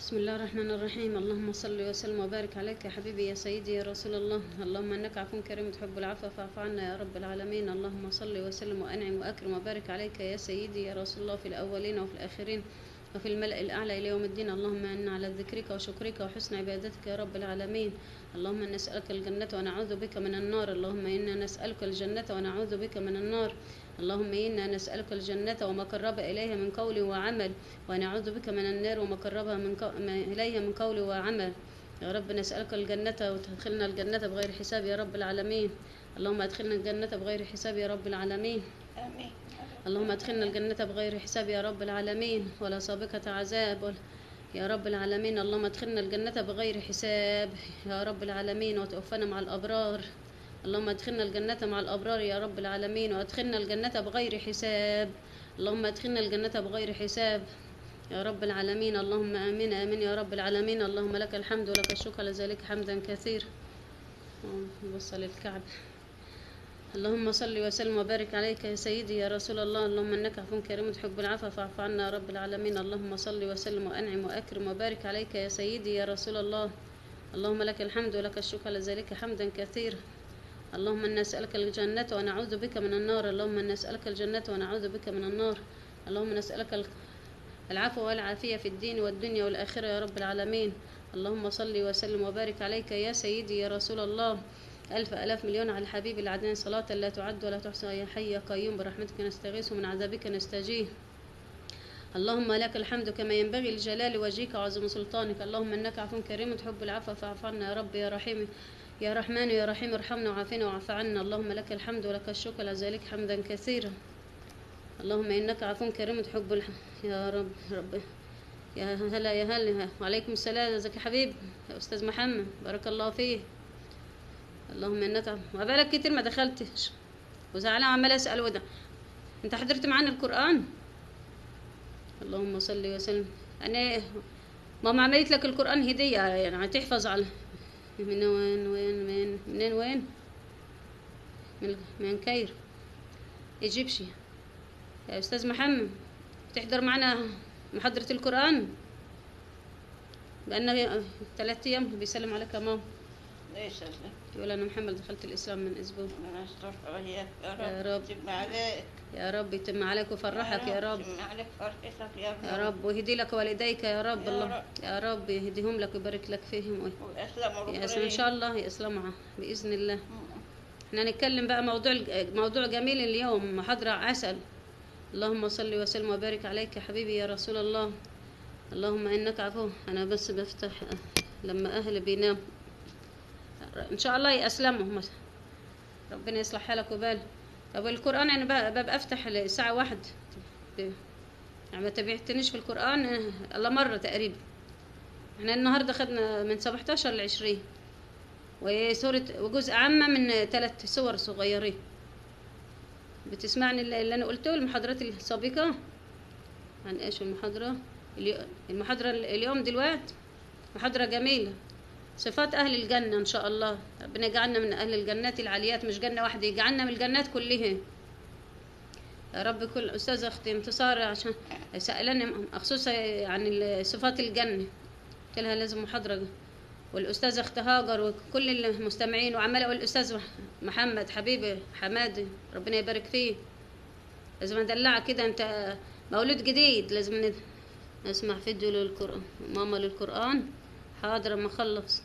بسم الله الرحمن الرحيم اللهم صل وسلم وبارك عليك يا حبيبي يا سيدي يا رسول الله اللهم انك عفو كريم تحب العفو فاعف عنا يا رب العالمين اللهم صل وسلم وانعم واكرم وبارك عليك يا سيدي يا رسول الله في الاولين وفي الاخرين وفي الملأ الأعلى إلى يوم الدين اللهم إنا على ذكرك وشكرك وحسن عبادتك يا رب العالمين اللهم إنا نسألك الجنة ونعوذ بك من النار اللهم إنا نسألك الجنة ونعوذ بك من النار اللهم إنا نسألك الجنة وما قرب إليها من قول وعمل ونعوذ بك من النار وما قرب من قو... ما إليها من قول وعمل يا رب نسألك الجنة وتدخلنا الجنة بغير حساب يا رب العالمين اللهم ادخلنا الجنة بغير حساب يا رب العالمين آمين اللهم ادخلنا الجنة بغير حساب يا رب العالمين ولا سابقة عذاب ولا يا رب العالمين اللهم ادخلنا الجنة بغير حساب يا رب العالمين وتوفنا مع الأبرار اللهم ادخلنا الجنة مع الأبرار يا رب العالمين وادخلنا الجنة بغير حساب اللهم ادخلنا الجنة بغير حساب يا رب العالمين اللهم آمين آمين يا رب العالمين اللهم لك الحمد ولك الشكر لذلك حمدا كثيرا نوصل الكعب اللهم صل وسلم وبارك عليك يا سيدي يا رسول الله اللهم انك عفو كريم تحب العفو فاعف عنا يا رب العالمين اللهم صل وسلم وانعم واكرم وبارك عليك يا سيدي يا رسول الله اللهم لك الحمد ولك الشكر لذلك حمدا كثيرا اللهم انا نسالك الجنه ونعوذ بك من النار اللهم انا نسالك الجنه ونعوذ بك من النار اللهم نسالك ال- العفو والعافيه في الدين والدنيا والاخره يا رب العالمين اللهم صل وسلم وبارك عليك يا سيدي يا رسول الله ألف ألاف مليون على الحبيب العدنان صلاة لا تعد ولا تحصى يا حي يا قيوم برحمتك نستغيث ومن عذابك نستجيه اللهم لك الحمد كما ينبغي لجلال وجهك وعظيم سلطانك اللهم انك عفو كريم تحب العفو فاعف عنا يا رب يا رحيم يا رحمن يا رحيم ارحمنا وعافنا وعف عنا اللهم لك الحمد ولك الشكر لذلك حمدا كثيرا اللهم انك عفو كريم تحب الح... يا رب رب يا هلا يا هلا وعليكم السلام ازيك يا حبيب يا استاذ محمد بارك الله فيك اللهم انك وبالك كتير ما دخلتش وزعلان عمال اسال وده انت حضرت معانا القران اللهم صل وسلم انا ماما عملت لك القران هديه يعني هتحفظ على من وين وين من منين وين من من كاير ايجيبشي يا استاذ محمد تحضر معنا محاضره القران بقالنا ثلاث ايام بيسلم عليك يا ماما ليش أصلاً؟ يقول انا محمد دخلت الاسلام من اسبوع أنا أشرف وياك يا يا رب. رب تجمع عليك يا رب يتم عليك ويفرحك يا رب تجمع عليك فرحتك يا رب يا رب ويهدي لك والديك يا رب يا الله رب. يا رب يهديهم لك ويبارك لك فيهم وي- وأسلم يا سلام ان شاء الله يسلموا باذن الله الله احنا هنتكلم بقى موضوع موضوع جميل اليوم محاضرة عسل اللهم صل وسلم وبارك عليك يا حبيبي يا رسول الله اللهم انك عفو انا بس بفتح لما اهلي بينام ان شاء الله يسلموا مس- ربنا يصلح حالك وبالك طب القران انا بقى ببقى افتح الساعه واحد يعني ما تابعتنيش في القران اه، الا مره تقريبا احنا النهارده خدنا من 17 ل 20 وسورة وجزء عامة من ثلاث سور صغيرين بتسمعني اللي اللي أنا قلته المحاضرات السابقة عن إيش المحاضرة اليو- المحاضرة اليوم دلوقتي محاضرة جميلة صفات أهل الجنة إن شاء الله ربنا يجعلنا من أهل الجنات العاليات مش جنة واحدة يجعلنا من الجنات كلها يا رب كل أستاذة أختي انتصار عشان سألني مخصوصة عن ال- صفات الجنة قلت لها لازم محاضرة والأستاذة أخت هاجر وكل المستمعين وعمال أقول الأستاذ مح- محمد حبيبي حمادي ربنا يبارك فيه لازم أدلعك كده أنت مولود جديد لازم ند- نسمع فيديو للقرآن ماما للقرآن حاضر أما أخلص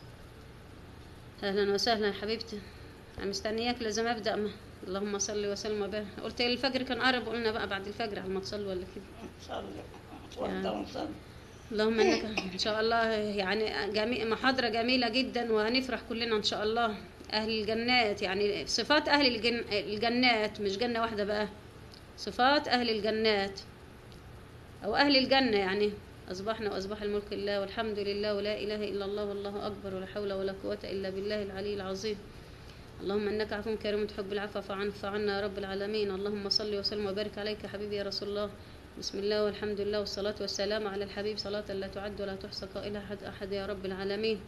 أهلا وسهلا يا حبيبتي أنا مستنياك لازم أبدأ ما. اللهم صل وسلم وبارك قلت الفجر كان قرب قلنا بقى بعد الفجر على ما تصلي ولا كده صلي توضى وصلي اللهم انك ان شاء الله يعني جميع محاضره جميله جدا وهنفرح كلنا ان شاء الله اهل الجنات يعني صفات اهل الجن الجنات مش جنه واحده بقى صفات اهل الجنات او اهل الجنه يعني اصبحنا واصبح الملك لله والحمد لله ولا اله الا الله والله اكبر ولا حول ولا قوه الا بالله العلي العظيم اللهم انك عفو كريم تحب العفو فاعف عنا يا رب العالمين اللهم صل وسلم وبارك عليك يا حبيبي يا رسول الله بسم الله والحمد لله والصلاة والسلام على الحبيب صلاة لا تعد ولا تحصى قائلها أحد أحد يا رب العالمين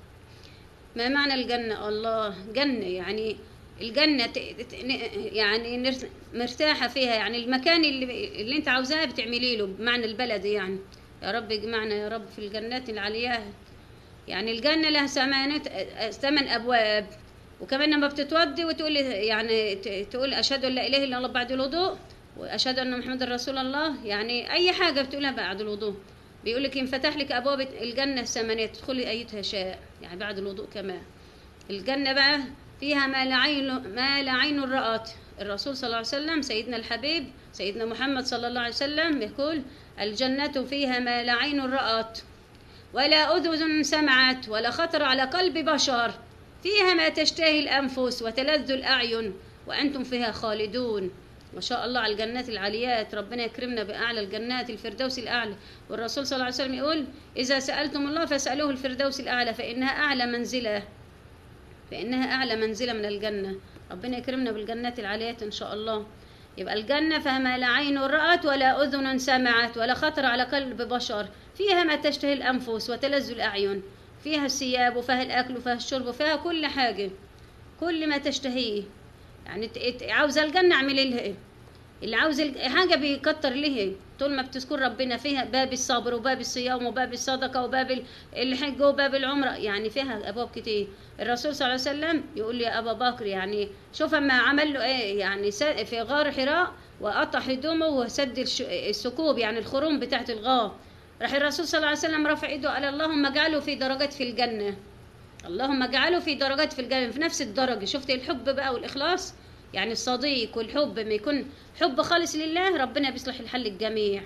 ما معنى الجنة الله جنة يعني الجنة ت- ت- يعني نر- مرتاحة فيها يعني المكان اللي, اللي انت عاوزاه بتعملي له بمعنى البلد يعني يا رب اجمعنا يا رب في الجنات العليا يعني الجنة لها ثمانية ثمان أبواب وكمان لما بتتودي وتقول يعني ت- تقول أشهد أن لا إله إلا الله بعد الوضوء وأشهد أن محمد رسول الله يعني أي حاجة بتقولها بعد الوضوء بيقول لك ينفتح لك أبواب الجنة الثمانية تدخلي أيتها شاء يعني بعد الوضوء كمان الجنة بقى فيها ما لا عين ما لا عين رأت الرسول صلى الله عليه وسلم سيدنا الحبيب سيدنا محمد صلى الله عليه وسلم يقول الجنة فيها ما لا عين رأت ولا أذن سمعت ولا خطر على قلب بشر فيها ما تشتهي الأنفس وتلذ الأعين وأنتم فيها خالدون ما شاء الله على الجنات العاليات ربنا يكرمنا بأعلى الجنات الفردوس الأعلى والرسول صلى الله عليه وسلم يقول إذا سألتم الله فاسألوه الفردوس الأعلى فإنها أعلى منزلة فإنها أعلى منزلة من الجنة ربنا يكرمنا بالجنات العاليات إن شاء الله يبقى الجنة فما لا عين رأت ولا أذن سمعت ولا خطر على قلب بشر فيها ما تشتهي الأنفس وتلذ الأعين فيها الثياب وفيها الأكل وفيها الشرب وفيها كل حاجة كل ما تشتهيه يعني ت- ت- عاوزة الجنة اعملي لها إيه اللي عاوز الج- حاجة بيكتر ليه طول ما بتذكر ربنا فيها باب الصبر وباب الصيام وباب الصدقة وباب ال- الحج وباب العمرة يعني فيها أبواب كتير الرسول صلى الله عليه وسلم يقول لي أبا بكر يعني شوف أما عمل له إيه يعني س- في غار حراء وقطع هدومه وسد الش- الثقوب يعني الخروم بتاعت الغار راح الرسول صلى الله عليه وسلم رفع ايده قال اللهم اجعله في درجات في الجنة اللهم اجعله في درجات في الجنة في نفس الدرجة شفت الحب بقى والإخلاص يعني الصديق والحب ما يكون حب خالص لله ربنا بيصلح الحل الجميع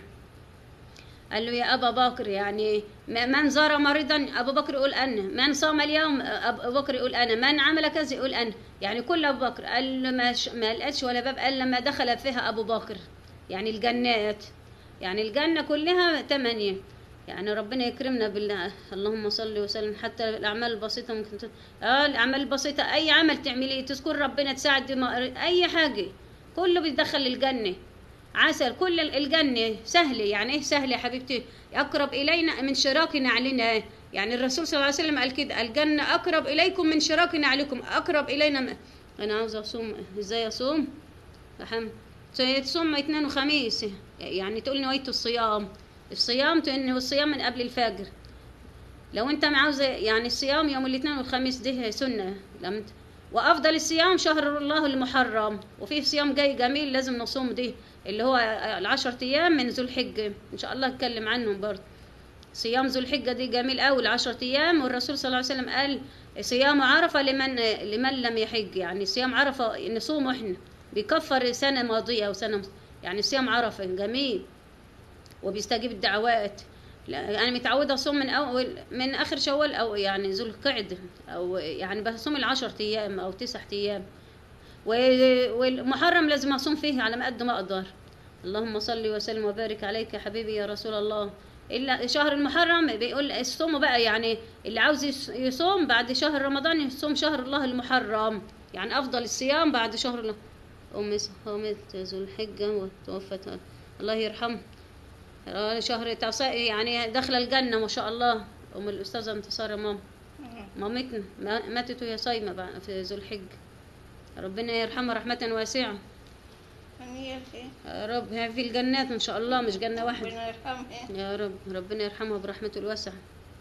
قال له يا أبا بكر يعني ما- من زار مريضا أبو بكر يقول أنا من صام اليوم أبو بكر يقول أنا من عمل كذا يقول أنا يعني كل أبو بكر قال له ما, ش... ما لقتش ولا باب قال لما دخل فيها أبو بكر يعني الجنات يعني الجنة كلها ثمانية يعني ربنا يكرمنا بالله اللهم صل وسلم حتى الأعمال البسيطة ممكن ت... آه الأعمال البسيطة أي عمل تعمليه تذكر ربنا تساعد ما... أي حاجة كله بيدخل الجنة عسل كل الجنة سهلة يعني ايه سهلة يا حبيبتي أقرب إلينا من شراك نعلنا يعني الرسول صلى الله عليه وسلم قال كده الجنة أقرب إليكم من شراك نعلكم أقرب إلينا م... أنا عاوزة أصوم إزاي أصوم؟ فهم تصوم اثنين وخميس يعني تقول نوية الصيام الصيام انه الصيام من قبل الفجر لو انت عاوزه يعني الصيام يوم الاثنين والخميس دي سنه لم ت- وافضل الصيام شهر الله المحرم وفي صيام جاي جميل لازم نصوم دي اللي هو العشر ايام من ذو الحجه ان شاء الله اتكلم عنهم برضه صيام ذو الحجه دي جميل قوي العشر ايام والرسول صلى الله عليه وسلم قال صيام عرفه لمن لمن لم يحج يعني صيام عرفه نصومه احنا بيكفر سنه ماضيه وسنه يعني صيام عرفه جميل وبيستجيب الدعوات لا انا متعوده اصوم من اول من اخر شوال او يعني ذو القعده او يعني بصوم العشر ايام او تسعة ايام و- والمحرم لازم اصوم فيه على ما قد ما اقدر اللهم صل وسلم وبارك عليك يا حبيبي يا رسول الله الا شهر المحرم بيقول الصوم بقى يعني اللي عاوز يص- يصوم بعد شهر رمضان يصوم شهر الله المحرم يعني افضل الصيام بعد شهر الله ام قامت ذو الحجه وتوفت الله يرحمه آه، شهر تسع يعني داخله الجنه ما شاء الله ام الاستاذه انتصار يا ماما مامتنا ما- ماتت وهي صايمه بقى في ذو الحجه ربنا يرحمها رحمه واسعه هنية الخير يا رب هي في الجنات ان شاء الله مش جنه واحده ربنا يرحمها يا رب ربنا يرحمها برحمته الواسعة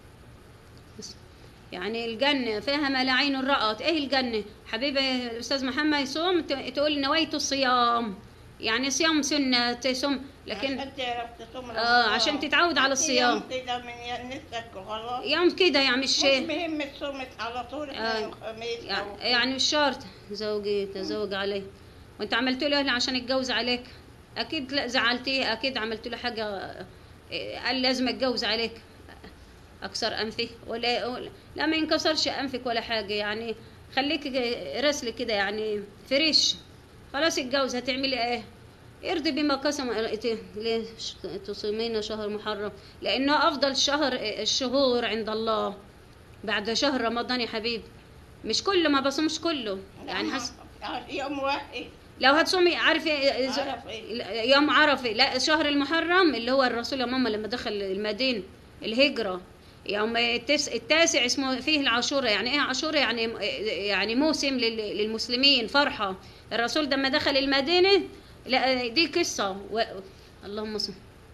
بس. يعني الجنة فيها ما لا عين رأت ايه الجنة حبيبي الأستاذ محمد يصوم ت- تقول نويت الصيام يعني صيام سنة تصوم لكن عشان تعرف تصوم اه رمضان. عشان تتعود على الصيام يوم كده من نفسك وخلاص يوم كده يعني مش مش مهم تصوم على طول آه. اثنين وخميس يعني, أو- يعني مش شرط زوجي تزوج عليه وانت عملت له إيه عشان يتجوز عليك اكيد لا زعلتيه اكيد عملت له حاجه إيه، قال لازم اتجوز عليك اكسر انفي ولا ولا- لا ما ينكسرش انفك ولا حاجه يعني خليك رسل كده يعني فريش خلاص اتجوز هتعملي ايه ارضي بما قسم ليه تصومين شهر محرم لانه افضل شهر الشهور عند الله بعد شهر رمضان يا حبيبي مش كله ما بصومش كله يعني حس... يوم واحد لو هتصومي عارفه عرفة. يوم عرفه لا شهر المحرم اللي هو الرسول يا ماما لما دخل المدينه الهجره يوم التس... التاسع اسمه فيه العاشوره يعني ايه عاشوره يعني يعني موسم لل... للمسلمين فرحه الرسول لما دخل المدينه لا دي قصه و... اللهم صل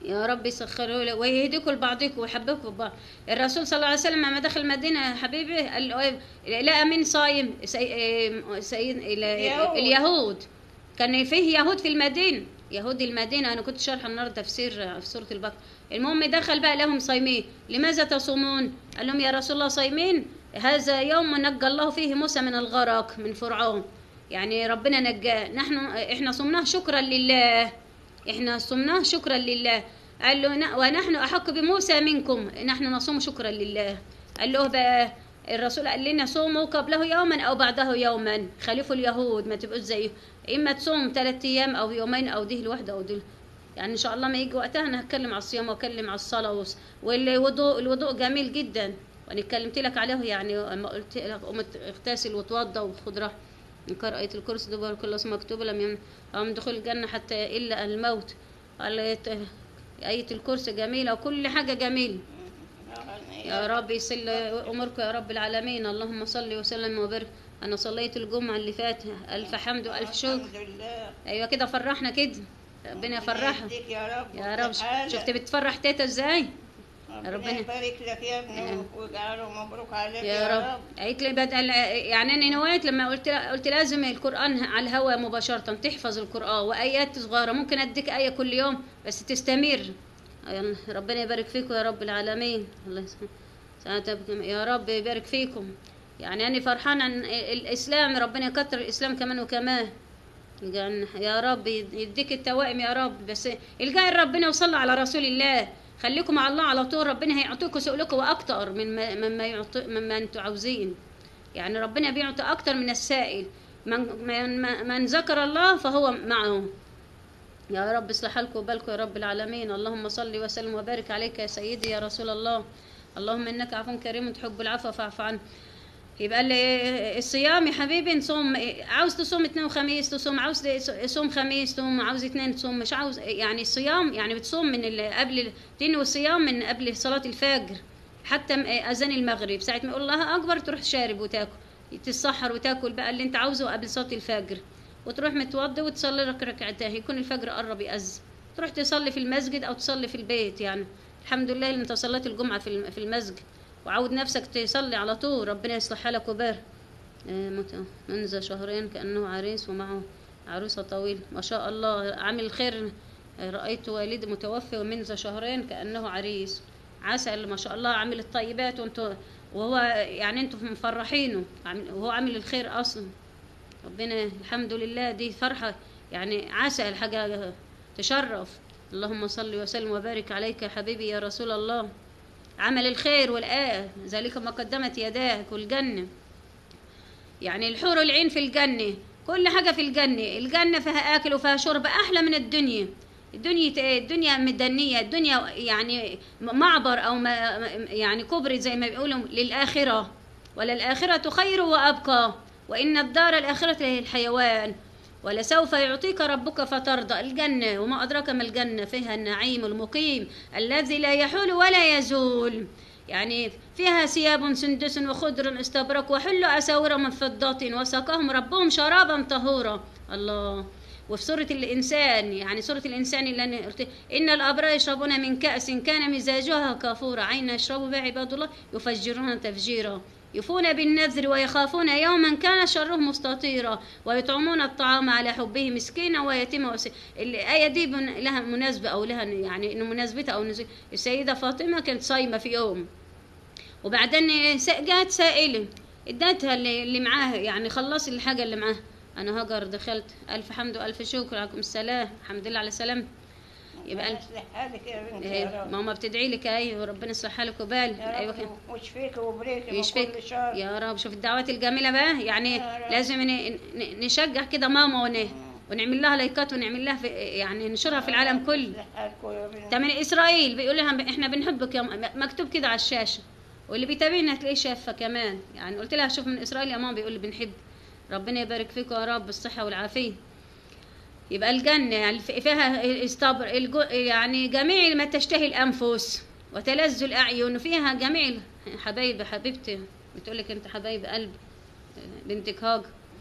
يا رب يسخروا له ويهديكم لبعضكم ويحببكم ببعض الرسول صلى الله عليه وسلم لما دخل المدينه يا حبيبي قال له إيه؟ لقى مين صايم سي... إيه، سيد... ال- اليهود. اليهود كان فيه يهود في المدينه يهود المدينه انا كنت شارحه النهارده تفسير في سوره البقره المهم دخل بقى لهم صايمين لماذا تصومون قال لهم يا رسول الله صايمين هذا يوم نجى الله فيه موسى من الغرق من فرعون يعني ربنا نجاه نحن احنا صمناه شكرا لله احنا صمناه شكرا لله قال له ن- ونحن احق بموسى منكم نحن نصوم شكرا لله قال له بقى الرسول قال لنا صوموا قبله يوما او بعده يوما خالفوا اليهود ما تبقوش زيه اما تصوم ثلاثة ايام او يومين او دي الواحده او دي يعني ان شاء الله ما يجي وقتها انا هتكلم على الصيام واتكلم على الصلاه وس- والوضوء الوضوء جميل جدا وانا اتكلمت لك عليه يعني اما قلت لك قوم اغتسل وتوضى وخد راحه نقرأ آية الكرسي دبر كل اسم مكتوب لم يمن أو من دخول الجنة حتى إلا الموت قال آية الكرسي جميلة وكل حاجة جميلة يا رب يسل أموركم يا رب العالمين اللهم صل وسلم وبارك أنا صليت الجمعة اللي فاتت ألف حمد وألف شكر الحمد لله أيوة كده فرحنا كده ربنا يفرحها يهديك يا رب يا رب وتعالى. شفت بتفرح تيتا ازاي ربنا ربنا- يبارك لك يا ابني نعم. ويجعله مبروك عليك يا رب قالت لي بدل يعني انا نويت لما قلت قلت لازم القران على الهواء مباشره تحفظ القران وايات صغيره ممكن اديك ايه كل يوم بس تستمر يلا ربنا يبارك فيكم يا رب العالمين الله يسلمك سعادتكم يا رب يبارك فيكم يعني انا فرحانه ان الاسلام ربنا يكتر الاسلام كمان وكمان يجعلنا- يا رب يديك التوائم يا رب بس الجاي ربنا وصلوا على رسول الله خليكم مع الله على طول ربنا هيعطيكم سؤلكم واكتر مما مما يعطي مما انتم عاوزين يعني ربنا بيعطي اكتر من السائل من من, من ذكر الله فهو معه يا رب اصلح لكم بالكم يا رب العالمين اللهم صل وسلم وبارك عليك يا سيدي يا رسول الله اللهم انك عفو كريم تحب العفو فاعف عنه يبقى ال- الصيام يا حبيبي نصوم عاوز تصوم اثنين وخميس تصوم عاوز تصوم خميس تصوم عاوز اثنين تصوم مش عاوز يعني الصيام يعني بتصوم من ال- قبل تنوي الصيام من قبل صلاة الفجر حتى م- اذان المغرب ساعة ما يقول الله اكبر تروح شارب وتاكل تتسحر وتاكل بقى اللي انت عاوزه قبل صلاة الفجر وتروح متوضي وتصلي لك ركعتين يكون الفجر قرب يأذن تروح تصلي في المسجد او تصلي في البيت يعني الحمد لله اللي انت صليت الجمعة في الم- في المسجد وعود نفسك تصلي على طول ربنا يصلح حالك وبارك آه، مت- منذ شهرين كأنه عريس ومعه عروسة طويلة ما شاء الله عامل خير آه، رأيت والدي متوفي ومنذ شهرين كأنه عريس عسل ما شاء الله عامل الطيبات وانتوا وهو يعني انتوا مفرحينه عامل- وهو عامل الخير اصلا ربنا الحمد لله دي فرحة يعني عسل حاجة تشرف اللهم صل وسلم وبارك عليك يا حبيبي يا رسول الله عمل الخير والآية ذلك ما قدمت يداك والجنة يعني الحور العين في الجنة كل حاجة في الجنة الجنة فيها أكل وفيها شرب أحلى من الدنيا الدنيا الدنيا مدنية الدنيا يعني معبر أو ما يعني كبر زي ما بيقولوا للآخرة وللآخرة خير وأبقى وإن الدار الآخرة هي الحيوان ولسوف يعطيك ربك فترضى الجنة وما أدراك ما الجنة فيها النعيم المقيم الذي لا يحول ولا يزول يعني فيها ثياب سندس وخضر استبرق وحل أساور من فضة وسقاهم ربهم شرابا طهورا الله وفي سورة الإنسان يعني سورة الإنسان اللي أنا قلت إن الأبرار يشربون من كأس كان مزاجها كافورا عين يشربوا بها عباد الله يفجرون تفجيرا يفون بالنذر ويخافون يوما كان شره مستطيرا ويطعمون الطعام على حبه مسكينا ويتيما وس... الآية دي من... لها مناسبة أو لها يعني إنه مناسبتها أو نزل. السيدة فاطمة كانت صايمة في يوم وبعدين س- جات سائلة ادتها اللي, اللي معاها يعني خلصي الحاجة اللي معاها أنا هاجر دخلت ألف حمد وألف شكر عليكم السلام الحمد لله على سلامة يبقى ربنا ألف يصلح حالك يا بنتي إيه، يا رب ماما بتدعي لك أيوة وربنا يصلح حالك وبال يا أيوة رب كده. ويشفيك ويبريك من يشفيك كل شر يا رب شوف الدعوات الجميلة بقى يعني يا رب. لازم ن- ن- نشجع كده ماما ون... ونعمل لها لايكات ونعمل لها في يعني ننشرها في العالم كله يصلح حالكم يا بنتي ده من اسرائيل بيقول لها احنا بنحبك يا م- مكتوب كده على الشاشه واللي بيتابعنا هتلاقيه شافه كمان يعني قلت لها شوف من اسرائيل يا ماما بيقول لي بنحب ربنا يبارك فيكم يا رب بالصحه والعافيه يبقى الجنة يعني في- فيها الصبر الجو يعني جميع ما تشتهي الأنفس وتلذ الأعين فيها جميع حبايب حبيبتي بتقول لك أنت حبايب قلب بنتك هاجر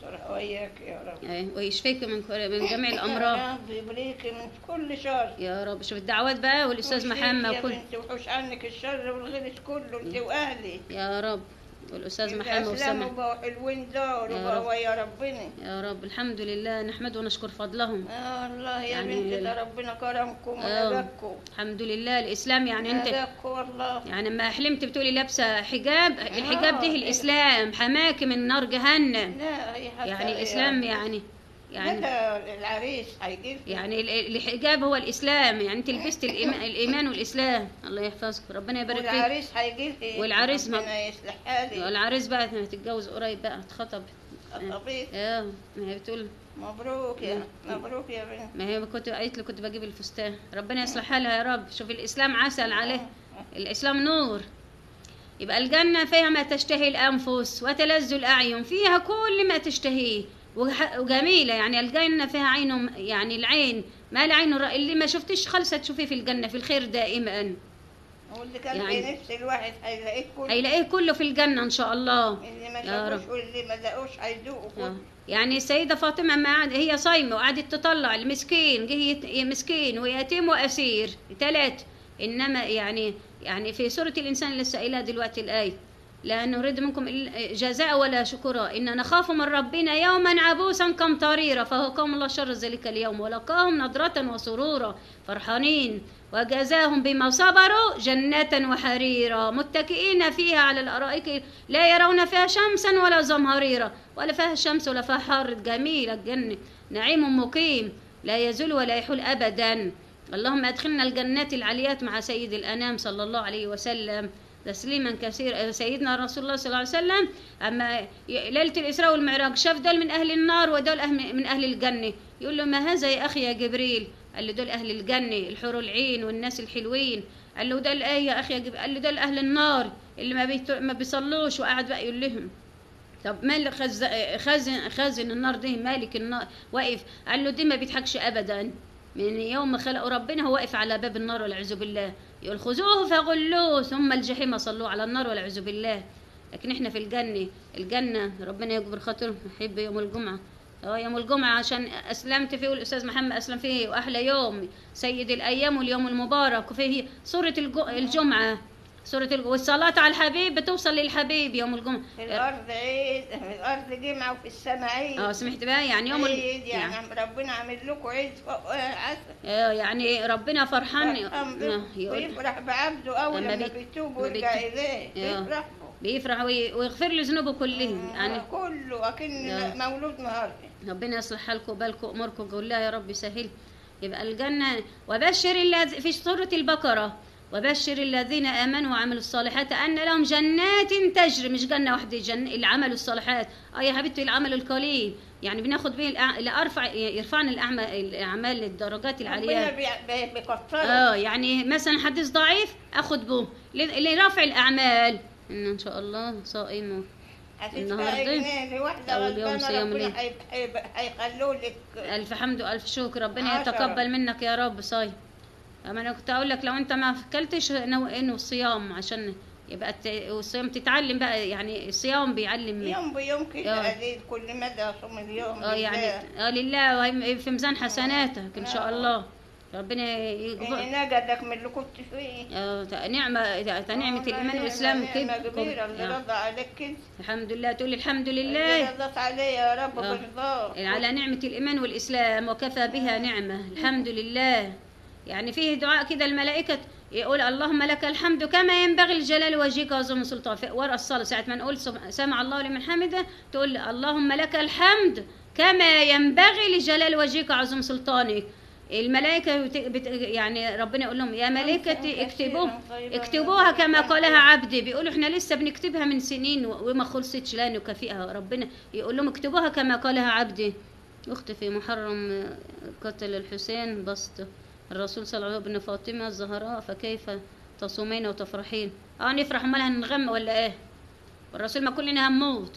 يسترها وياك يا رب إيه، ويشفيك من كل- من جميع الامراض يا رب يبريكي من كل شر يا رب شوف الدعوات بقى والاستاذ ويشفيك محمد يا وكل بنتي وحوش عنك الشر والغلس كله انت واهلي يا رب والاستاذ محمد الاسلام والسمع وبقوا حلوين دول يا وبقوا رب. ويا ربنا يا رب الحمد لله نحمد ونشكر فضلهم آه الله يا يعني بنتي ال- ده ربنا كرمكم آه. ونبكوا الحمد لله الاسلام يعني انت نبكوا والله يعني لما حلمت بتقولي لابسه حجاب الحجاب ده آه. الاسلام حماكي من نار جهنم لا هي حتى يعني يا الاسلام رب. يعني يعني يعني العريس هيجيب يعني ال- الحجاب هو الاسلام يعني انت لبست الإيمان, الايمان والاسلام الله يحفظك ربنا يبارك فيك والعريس هيجيب والعريس ما- ربنا يصلح حالي والعريس بقى هتتجوز قريب بقى اتخطب الطبيب اه ما هي بتقول مبروك يا مبروك يا بنت ما هي كنت قالت لي كنت بجيب الفستان ربنا يصلح حالها يا رب شوف الاسلام عسل عليه الاسلام نور يبقى الجنة فيها ما تشتهي الأنفس وتلذ الأعين فيها كل ما تشتهيه وح- وجميلة يعني الجنة فيها عين يعني العين ما لا عين رأي اللي ما شفتش خالص هتشوفيه في الجنة في الخير دائما واللي كان يعني- في نفس الواحد هيلاقيه كله هيلاقيه كله في الجنة إن شاء الله اللي ما يا شافوش واللي ما ذاقوش هيذوقوا آه. كله يعني السيدة فاطمة ما قعد هي صايمة وقعدت تطلع المسكين جه يت- مسكين ويتيم وأسير ثلاث إنما يعني يعني في سورة الإنسان لسه قايلها دلوقتي الآية لا نريد منكم إلا جزاء ولا شكرا إن نخاف من ربنا يوما عبوسا قمطريرا فوقاهم الله شر ذلك اليوم ولقاهم نضرة وسرورا فرحانين وجزاهم بما صبروا جنة وحريرا متكئين فيها على الأرائك لا يرون فيها شمسا ولا زمهريرا ولا فيها شمس ولا فيها حر جميلة الجنة نعيم مقيم لا يزول ولا يحول أبدا اللهم أدخلنا الجنات العليات مع سيد الأنام صلى الله عليه وسلم تسليما كثيرا سيدنا رسول الله صلى الله عليه وسلم أما ي- ليلة الإسراء والمعراج شاف دول من أهل النار ودول أهل- من أهل الجنة يقول له ما هذا يا أخي يا جبريل قال له دول أهل الجنة الحور العين والناس الحلوين قال له دول إيه يا أخي يا جبريل قال له دول أهل النار اللي ما, بيت... ما بيصلوش وقعد بقى يقول لهم طب مال خز... خازن خازن النار ده مالك النار واقف قال له دي ما بيضحكش ابدا من يوم ما خلقوا ربنا هو واقف على باب النار والعياذ بالله يقول خذوه فغلوه ثم الجحيم صلوه على النار والعياذ بالله لكن احنا في الجنه الجنه ربنا يجبر خاطرهم نحب يوم الجمعه اه يوم الجمعة عشان أسلمت فيه والأستاذ محمد أسلم فيه وأحلى يوم سيد الأيام واليوم المبارك وفيه سورة الج- الجمعة سورة الج... والصلاة على الحبيب بتوصل للحبيب يوم الجمعة في الارض عيد في الارض جمعه وفي السماء عيد اه سمحت بقى يعني يوم ال... عيد يعني, يعني ربنا عامل لكم عيد فوق عسل آه يعني ربنا فرحان فرحان بك. آه، يقول ويفرح بعبده اول لما لما بي- بيتوب لما ويرجع بيتوب. اليه آه. بيفرح له بيفرح وي- ويغفر له ذنوبه كلها يعني كله اكن آه. مولود النهارده ربنا يصلح حالكم وبالكم اموركم قول لها يا رب يسهل يبقى الجنه وبشر الذي في سوره البقره وبشر الذين امنوا وعملوا الصالحات ان لهم جنات تجري مش جنه واحده جن اللي عملوا الصالحات اه يا حبيبتي العمل القليل يعني بناخد به الأع... لارفع يرفعنا الاعمال الاعمال الدرجات ربنا العاليه بي- بي- بيكتره اه يعني مثلا حديث ضعيف اخد به ل- لرفع الاعمال ان ان شاء الله صائم هتدفعي النهاردة جنيه لواحده أول يوم غلبانه صيام ربنا ليه؟ هي- هي- هيخلوا لك الف حمد والف شكر ربنا عشرة. يتقبل منك يا رب صايم اما انا كنت اقول لك لو انت ما اكلتش نو انه الصيام عشان يبقى الت- والصيام تتعلم بقى يعني الصيام بيعلم يوم بيوم آه. كده قليل كل مدى صوم اليوم اه يعني اه لله وهي في ميزان حسناتك ان شاء آه. الله ربنا يقبل يعني نجدك من اللي كنت فيه اه تا- نعمة تا- نعمة والله الإيمان نعمة- والإسلام نعمة كده كبيرة اللي يعني رضى عليك كده الحمد لله تقول الحمد اللي لله رضت عليه يا رب آه. برضاك على نعمة الإيمان والإسلام وكفى بها نعمة الحمد لله يعني فيه دعاء كده الملائكة يقول اللهم لك الحمد كما ينبغي لجلال وجهك وعظيم سلطان في ورا الصلاة ساعة ما نقول سب- سمع الله لمن حمده تقول اللهم لك الحمد كما ينبغي لجلال وجهك وعظيم سلطانك الملائكة بت... بت... يعني ربنا يقول لهم يا ملائكة اكتبوه اكتبوها كما قالها عبدي بيقولوا احنا لسه بنكتبها من سنين و- وما خلصتش لا نكافئها ربنا يقول لهم اكتبوها كما قالها عبدي اختي في محرم آه، قتل الحسين بسط الرسول صلى الله عليه وسلم ابن فاطمه الزهراء فكيف تصومين وتفرحين اه نفرح امال هنغم ولا ايه والرسول ما كلنا هنموت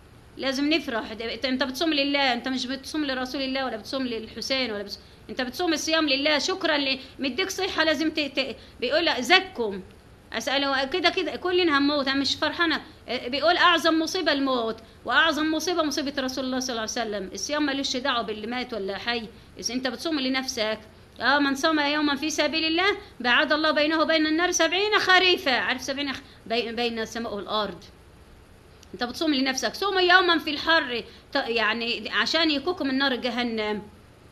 لازم نفرح ده- انت انت بتصوم لله انت مش بتصوم لرسول الله ولا بتصوم للحسين ولا بتصوم انت بتصوم الصيام لله شكرا ل... مديك صحه لازم ت... ت... بيقول لك زكم اساله كده كده كلنا هنموت انا مش فرحانه بيقول اعظم مصيبه الموت واعظم مصيبه مصيبه رسول الله صلى الله عليه وسلم الصيام ملوش دعوه باللي مات ولا حي اذا انت بتصوم لنفسك اه من صام يوما في سبيل الله بعد الله بينه وبين النار سبعين خريفا عارف سبعين خ... بين, بين السماء والارض انت بتصوم لنفسك صوم يوما في الحر ت- يعني عشان يكوكم من نار جهنم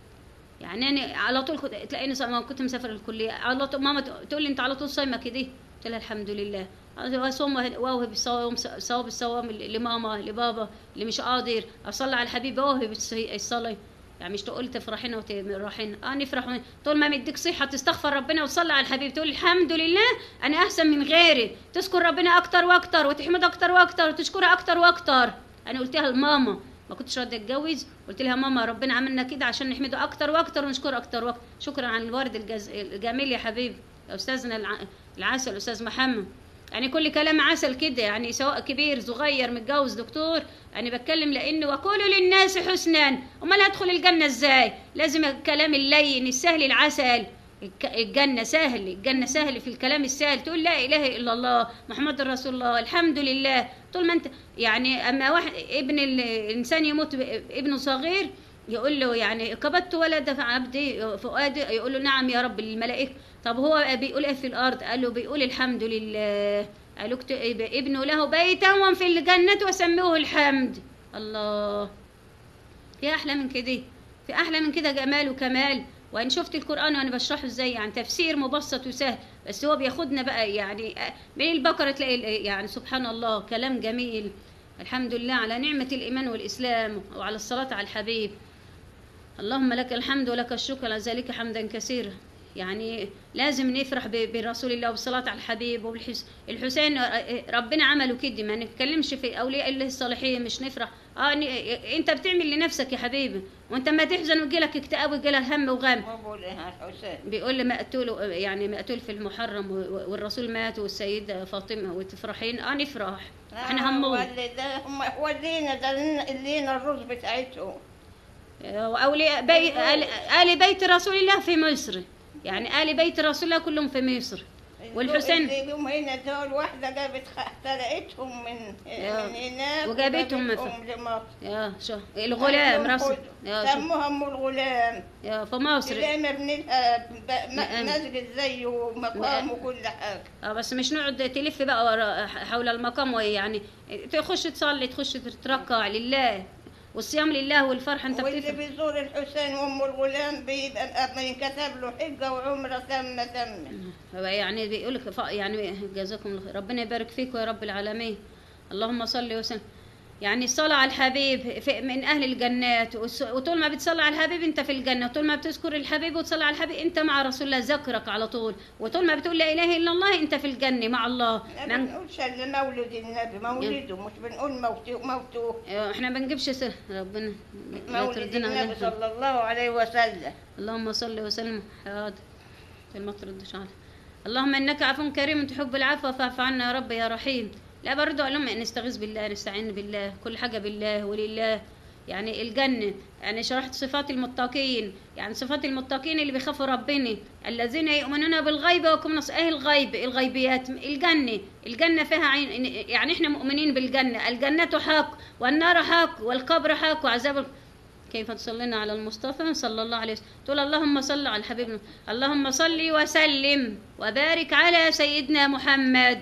يعني انا على طول كنت تلاقيني ص- ما كنت مسافره الكليه على طول ماما تقول لي انت على طول صايمه كده قلت لها الحمد لله اصوم واوهب الصوم صواب الصوم لماما لبابا اللي مش قادر اصلي على الحبيب واوهب الص- الصلاه يعني مش تقول تفرحين وتراحين اه نفرح طول ما مديك صحه تستغفر ربنا وتصلي على الحبيب تقول الحمد لله انا احسن من غيري تذكر ربنا اكتر واكتر وتحمد اكتر واكتر وتشكره اكتر واكتر انا قلتها لماما ما كنتش راضيه اتجوز قلت لها ماما ربنا عملنا كده عشان نحمده اكتر واكتر ونشكره اكتر واكتر شكرا على الورد الجز... الجميل يا حبيبي يا استاذنا الع... العسل استاذ محمد يعني كل كلام عسل كده يعني سواء كبير صغير متجوز دكتور يعني بتكلم لانه وقولوا للناس حسنا امال هدخل الجنه ازاي لازم الكلام اللين السهل العسل الك- الجنة سهل الجنة سهل في الكلام السهل تقول لا إله إلا الله محمد رسول الله الحمد لله طول ما أنت يعني أما واحد ابن ال- الإنسان يموت ب- ابنه صغير يقول له يعني قبضت ولد عبدي فؤادي يقول له نعم يا رب الملائكة طب هو بيقول ايه في الارض قال له بيقول الحمد لله قالوا اكت- ابنوا له بيتا وفي الجنة وسموه الحمد الله في احلى من كده في احلى من كده جمال وكمال وان شفت القران وانا بشرحه ازاي يعني تفسير مبسط وسهل بس هو بياخدنا بقى يعني من البقره تلاقي ال- يعني سبحان الله كلام جميل الحمد لله على نعمه الايمان والاسلام وعلى الصلاه على الحبيب اللهم لك الحمد ولك الشكر على ذلك حمدا كثيرا يعني لازم نفرح ب- برسول الله وبالصلاة على الحبيب والحسين ربنا عمله كده ما نتكلمش في أولياء الله الصالحين مش نفرح اه ن- انت بتعمل لنفسك يا حبيبي وانت ما تحزن ويجيلك اكتئاب ويجيلك هم وغم ما بقول لها الحسين بيقول لي مقتول يعني مقتول في المحرم و- والرسول مات والسيدة فاطمة وتفرحين اه نفرح احنا هنموت اللي ده هم ولينا ده لنا- لينا الرز بتاعتهم وأولياء بي... آل... آل بيت رسول الله في مصر يعني آل بيت رسول الله كلهم في مصر والحسين اللي جم هنا دول واحدة جابت خ- اخترقتهم من يا. من هناك وجابتهم وجابتهم لمصر يا شو الغلام قالوا رسول خدوا. يا شو سموها ام الغلام يا في مصر تلاقي مبني لها ب- م- نعم. مسجد زيه ومقام نعم. وكل حاجة اه بس مش نقعد تلف بقى ورا حول المقام ويعني تخش تصلي تخش تتركع لله والصيام لله والفرح انت واللي بتفرح بيزور الحسين وام الغلام بيبقى بينكتب له حجة وعمرة تم تم هو يعني بيقول لك ف- يعني جزاكم الله خير ربنا يبارك فيكم يا رب العالمين اللهم صل وسلم يعني الصلاة على الحبيب في من أهل الجنات والس- وطول ما بتصلي على الحبيب أنت في الجنة وطول ما بتذكر الحبيب وتصلي على الحبيب أنت مع رسول الله ذكرك على طول وطول ما بتقول لا إله إلا الله أنت في الجنة مع الله ما من بنقولش الا مولد النبي مولده مش بنقول موته موته احنا بنجيبش سر ربنا لا مولد تردنا النبي عليه صلى الله عليه وسلم اللهم صل وسلم حاضر ما تردش عليه اللهم انك عفو كريم تحب العفو فاعف عنا يا رب يا رحيم لا برضو اللهم نستغيث بالله نستعين بالله كل حاجه بالله ولله يعني الجنة يعني شرحت صفات المتقين يعني صفات المتقين اللي بيخافوا ربنا الذين يؤمنون بالغيب ويقومون الصلاة. ايه الغيب الغيبيات الجنة الجنة فيها عين يعني احنا مؤمنين بالجنة الجنة حق والنار حق والقبر حق وعذاب ال- كيف تصلين على المصطفى صلى الله عليه وسلم تقول اللهم صل على الحبيب اللهم صل وسلم وبارك على سيدنا محمد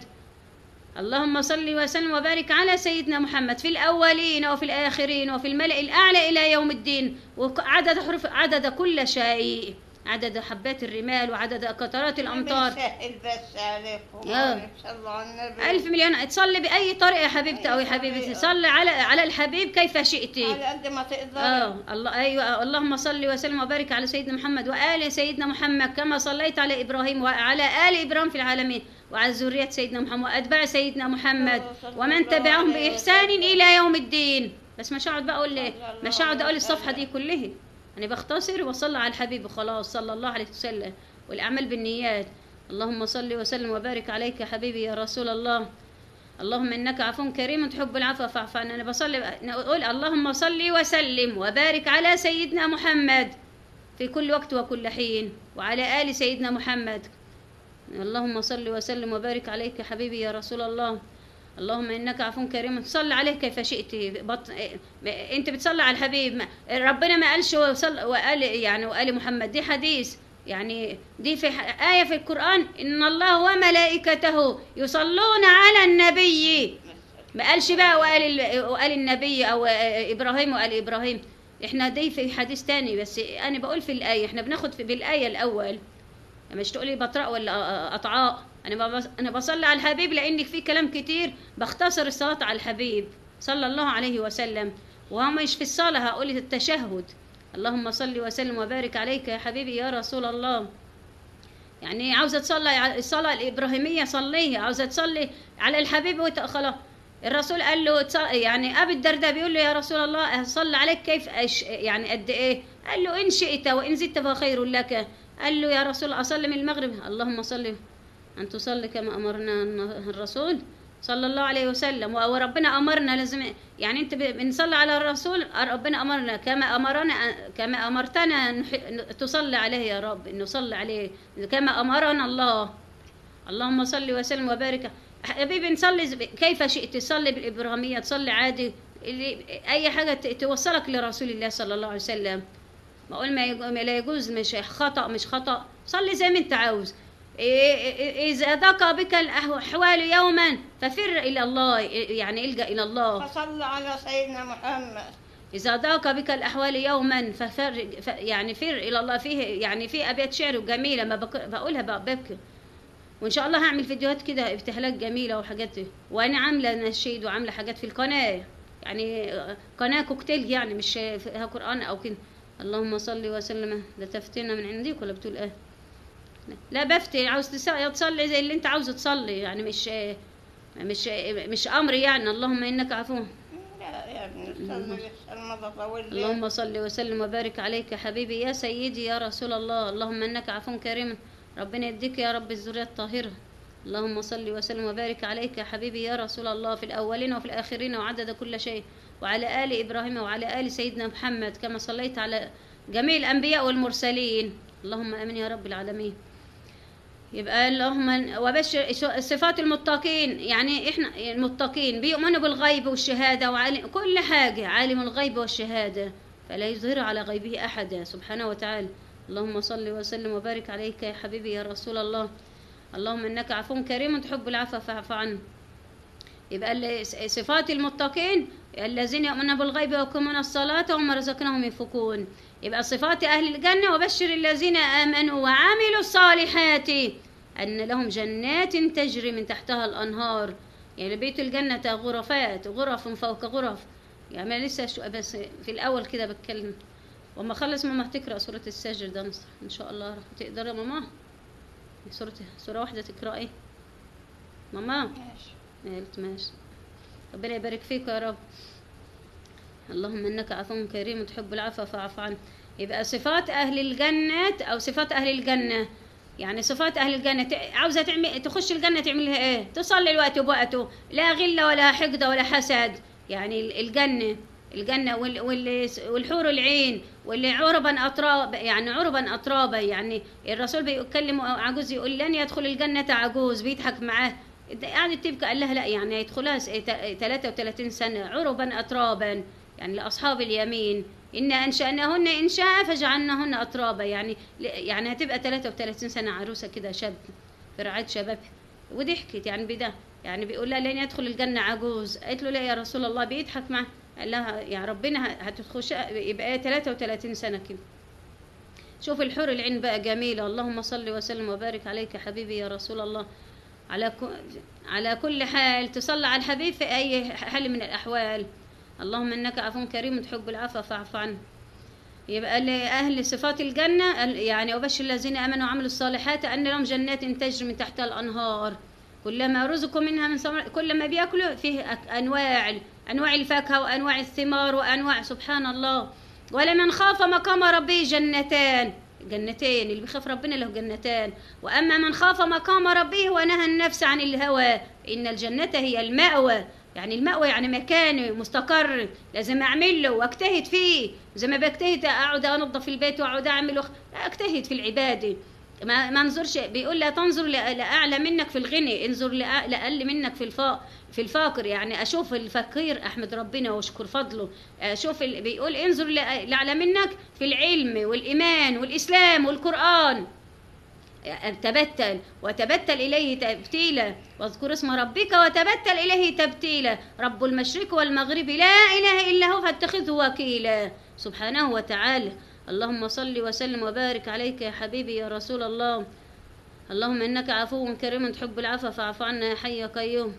اللهم صل وسلم وبارك على سيدنا محمد في الأولين وفي الآخرين وفي الملأ الأعلى إلى يوم الدين وعدد حروف عدد كل شيء عدد حبات الرمال وعدد قطرات الأمطار بنسهل بس عليكم يا. صلوا على النبي ألف مليون تصلي بأي طريقة يا حبيبتي أو يا حبيبتي صلي على على الحبيب كيف شئتي على قد ما تقدر اه الله ايوه اللهم صل وسلم وبارك على سيدنا محمد وال سيدنا محمد كما صليت على ابراهيم وعلى ال ابراهيم في العالمين وعلى ذريه سيدنا محمد واتباع سيدنا محمد ومن تبعهم باحسان الى يوم الدين بس مش هقعد بقى اقول مش هقعد اقول الصفحه دي كلها انا بختصر واصلي على الحبيب وخلاص صلى الله عليه وسلم والاعمال بالنيات اللهم صل وسلم وبارك عليك يا حبيبي يا رسول الله اللهم انك عفو كريم تحب العفو فاعف عنا انا بصلي نقول اللهم صل وسلم وبارك على سيدنا محمد في كل وقت وكل حين وعلى ال سيدنا محمد اللهم صل وسلم وبارك عليك يا حبيبي يا رسول الله اللهم انك عفو كريم صل عليه كيف شئت بط... انت بتصلي على الحبيب ما... ربنا ما قالش وصل... وقال يعني وقال محمد دي حديث يعني دي في ح- آية في القرآن إن الله وملائكته يصلون على النبي ما قالش بقى وقال ال... وقال النبي أو إبراهيم وقال إبراهيم إحنا دي في حديث تاني بس أنا بقول في الآية إحنا بناخد في بالآية الأول مش تقولي بطرق ولا أطعاء أنا ببص... أنا بصلي على الحبيب لأن في كلام كتير بختصر الصلاة على الحبيب صلى الله عليه وسلم وهو مش في الصلاة هقول التشهد اللهم صل وسلم وبارك عليك يا حبيبي يا رسول الله يعني عاوزة تصلي على الصلاة الإبراهيمية صليها عاوزة تصلي على الحبيب وت... خلاص الرسول قال له تص- يعني أبي الدرداء بيقول له يا رسول الله صلى عليك كيف أش... يعني قد إيه قال له إن شئت وإن زدت فخير لك قال له يا رسول الله أصلي من المغرب اللهم صل أن تصلي كما أمرنا الرسول صلى الله عليه وسلم و- وربنا أمرنا لازم يعني أنت ب- بنصلي على الرسول ربنا أمرنا كما أمرنا كما أمرتنا نح- تصلي عليه يا رب نصلي عليه كما أمرنا الله اللهم صل وسلم وبارك حبيبي نصلي ز- كيف شئت تصلي بالإبراهيمية تصلي عادي اللي أي حاجة ت- توصلك لرسول الله صلى الله عليه وسلم بقول ما يج- ما لا يجوز مش خطأ مش خطأ صلي زي ما انت عاوز إيه- إيه- إذا ضاق بك الأحوال يوما ففر إلى الله يعني الجأ إلى الله فصل على سيدنا محمد إذا ضاق بك الأحوال يوما ففر ف يعني فر إلى الله فيه يعني في أبيات شعر جميلة ما بق- بقولها بقى ببكي وإن شاء الله هعمل فيديوهات كده ابتهالات جميلة وحاجات دي. وأنا عاملة نشيد وعاملة حاجات في القناة يعني قناة كوكتيل يعني مش فيها قرآن أو كده اللهم صل وسلم ده تفتنا من عندك ولا بتقول إيه؟ لا بفتي عاوز تس- تصلي زي اللي أنت عاوز تصلي يعني مش مش مش أمر يعني اللهم إنك عفو لا يا ابني صلي لسه المضى طول لي. اللهم صل وسلم وبارك عليك يا حبيبي يا سيدي يا رسول الله اللهم انك عفو كريم ربنا يديك يا رب الذريه الطاهره اللهم صل وسلم وبارك عليك يا حبيبي يا رسول الله في الاولين وفي الاخرين وعدد كل شيء وعلى ال ابراهيم وعلى ال سيدنا محمد كما صليت على جميع الانبياء والمرسلين اللهم امين يا رب العالمين يبقى اللهم وبشر صفات المتقين يعني احنا المتقين بيؤمنوا بالغيب والشهاده وعالم كل حاجه عالم الغيب والشهاده فلا يظهر على غيبه احدا سبحانه وتعالى اللهم صل وسلم وبارك عليك يا حبيبي يا رسول الله اللهم انك عفو كريم تحب العفو فاعف عنه يبقى ال- صفات المتقين الذين يؤمنون بالغيب ويقيمون الصلاة وهم رزقناهم ينفقون يبقى صفات أهل الجنة وبشر الذين آمنوا وعملوا الصالحات أن لهم جنات تجري من تحتها الأنهار يعني بيت الجنة غرفات غرف فوق غرف يعني أنا لسه شو بس في الأول كده بتكلم وما خلص ماما هتقرأ سورة السجر ده إن شاء الله راح تقدر يا ماما سورة سورة واحدة تقرأي ماما ماشي قلت ماشي ربنا يبارك فيك يا رب اللهم انك عفو كريم تحب العفو فاعف عنه يبقى صفات اهل الجنة او صفات اهل الجنة يعني صفات اهل الجنة ت- عاوزة تعمل تخش الجنة تعملها ايه تصلي الوقت وبوقته لا غل ولا حقد ولا حسد يعني ال- الجنة الجنة وال- وال- والحور العين واللي عربا أطراب يعني عربا أطرابا يعني الرسول بيكلم عجوز يقول لن يدخل الجنة عجوز بيضحك معاه قعدت تبكي قال لها لا يعني هيدخلها س- تا- 33 سنة عربا أترابا يعني لأصحاب اليمين إن أنشأناهن إنشاء فجعلناهن أترابا يعني يعني هتبقى 33 سنة عروسة كده شاب في رعاية شباب وضحكت يعني بده يعني بيقول لها لن يدخل الجنة عجوز قالت له لا يا رسول الله بيضحك معاه قال لها يا ربنا هتخش يبقى 33 سنة كده شوف الحور العين بقى جميلة اللهم صل وسلم وبارك عليك يا حبيبي يا رسول الله على ك... على كل حال تصلى على الحبيب في أي حال من الأحوال اللهم إنك عفو كريم تحب العفو فاعف عنه يبقى لأهل صفات الجنة ال- يعني أبشر الذين آمنوا وعملوا الصالحات أن لهم جنات تجري من تحتها الأنهار كلما رزقوا منها من ثمر كل ما بياكلوا فيه أك- أنواع أنواع الفاكهة وأنواع الثمار وأنواع سبحان الله ولمن خاف مقام ربه جنتان جنتين اللي بيخاف ربنا له جنتان واما من خاف مقام ربه ونهى النفس عن الهوى ان الجنه هي الماوى يعني المأوى يعني مكان مستقر لازم اعمل له واجتهد فيه زي ما بجتهد اقعد انظف البيت واقعد اعمل وخ... اجتهد في العباده ما ما انظرش بيقول لا تنظر لأ- لاعلى منك في الغني انظر لأ- لاقل منك في الفا في الفقر يعني اشوف الفقير احمد ربنا واشكر فضله اشوف ال... بيقول انظر لأ- لاعلى منك في العلم والايمان والاسلام والقران تبتل وتبتل إليه تبتيلا واذكر اسم ربك وتبتل إليه تبتيلا رب المشرق والمغرب لا إله إلا هو فاتخذه وكيلا سبحانه وتعالى اللهم صل وسلم وبارك عليك يا حبيبي يا رسول الله اللهم إنك عفو كريم تحب العفو فاعف عنا يا حي يا قيوم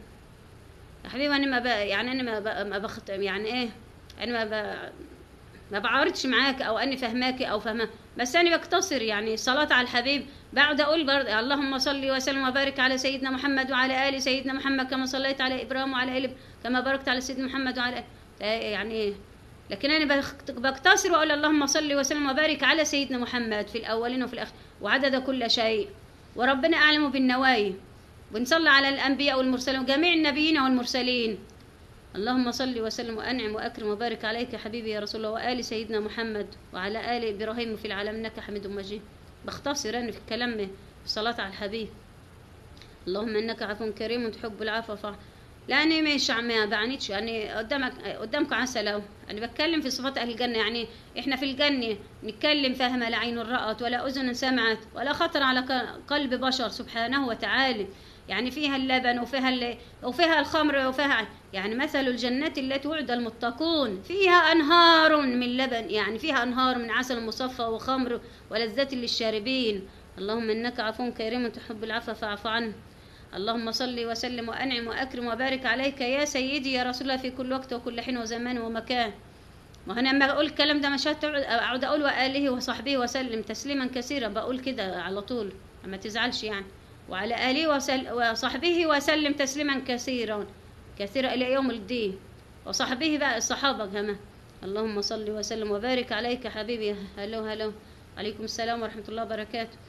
يا حبيبي أنا ما ب... يعني أنا ما, ب... ما بخت... يعني إيه أنا ما ب... ما بعارضش معاك او اني فهماك او فهمه بس انا بقتصر يعني الصلاه على الحبيب بعد اقول برضه اللهم صل وسلم وبارك على سيدنا محمد وعلى ال سيدنا محمد كما صليت على ابراهيم وعلى ال كما باركت على سيدنا محمد وعلى آل يعني لكن انا بخت- بقتصر واقول اللهم صل وسلم وبارك على سيدنا محمد في الاولين وفي الاخر وعدد كل شيء وربنا اعلم بالنوايا ونصلي على الانبياء والمرسلين وجميع النبيين والمرسلين اللهم صل وسلم وانعم واكرم وبارك عليك يا حبيبي يا رسول الله وال سيدنا محمد وعلى ال ابراهيم في العالم انك حميد مجيد بختصر انا في الكلام في الصلاه على الحبيب اللهم انك عفو كريم تحب العفو ف لاني مش ما بعانيتش يعني قدامك قدامكم عسل اهو انا بتكلم في صفات اهل الجنه يعني احنا في الجنه نتكلم فهم لا عين رأت ولا اذن سمعت ولا خطر على ق- قلب بشر سبحانه وتعالى يعني فيها اللبن وفيها ال- وفيها الخمر وفيها يعني مثل الجنات التي وعد المتقون فيها انهار من لبن يعني فيها انهار من عسل مصفى وخمر ولذة للشاربين اللهم انك عفو كريم تحب العفو فاعف عنه اللهم صل وسلم وانعم واكرم وبارك عليك يا سيدي يا رسول الله في كل وقت وكل حين وزمان ومكان وهنا لما اقول الكلام ده مش هتقعد- اقعد اقول واله وصحبه وسلم تسليما كثيرا بقول كده على طول ما تزعلش يعني وعلى اله وسل وصحبه وسلم تسليما كثيرا كثيرا الى يوم الدين وصحبه بقى الصحابه كمان اللهم صل وسلم وبارك عليك حبيبي هلو هلو عليكم السلام ورحمه الله وبركاته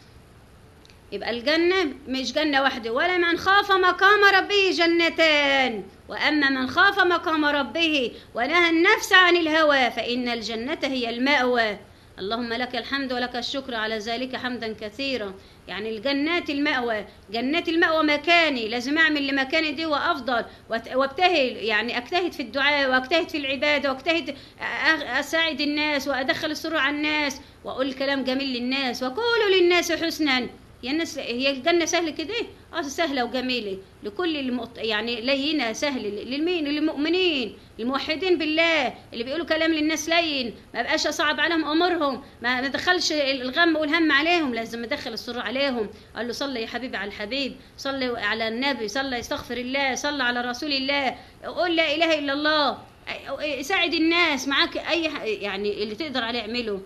يبقى الجنة مش جنة واحدة ولا من خاف مقام ربه جنتان وأما من خاف مقام ربه ونهى النفس عن الهوى فإن الجنة هي المأوى اللهم لك الحمد ولك الشكر على ذلك حمدا كثيرا يعني الجنات المأوى جنات المأوى مكاني لازم أعمل لمكاني دي وأفضل وأت- وابتهل يعني أجتهد في الدعاء وأجتهد في العبادة وأجتهد أ- أساعد الناس وأدخل السرور على الناس وأقول كلام جميل للناس وقولوا للناس حسنا هي الناس هي الجنة سهلة كده؟ اه سهلة وجميلة لكل المؤط... يعني لينة سهل للمين؟ للمؤمنين الموحدين بالله اللي بيقولوا كلام للناس لين ما بقاش صعب عليهم امورهم ما ندخلش الغم والهم عليهم لازم ندخل السرور عليهم قال له صلي يا حبيبي على الحبيب صلي على النبي صلي استغفر الله صلي على رسول الله قول لا اله الا الله ساعد الناس معاك اي ح- يعني اللي تقدر عليه اعمله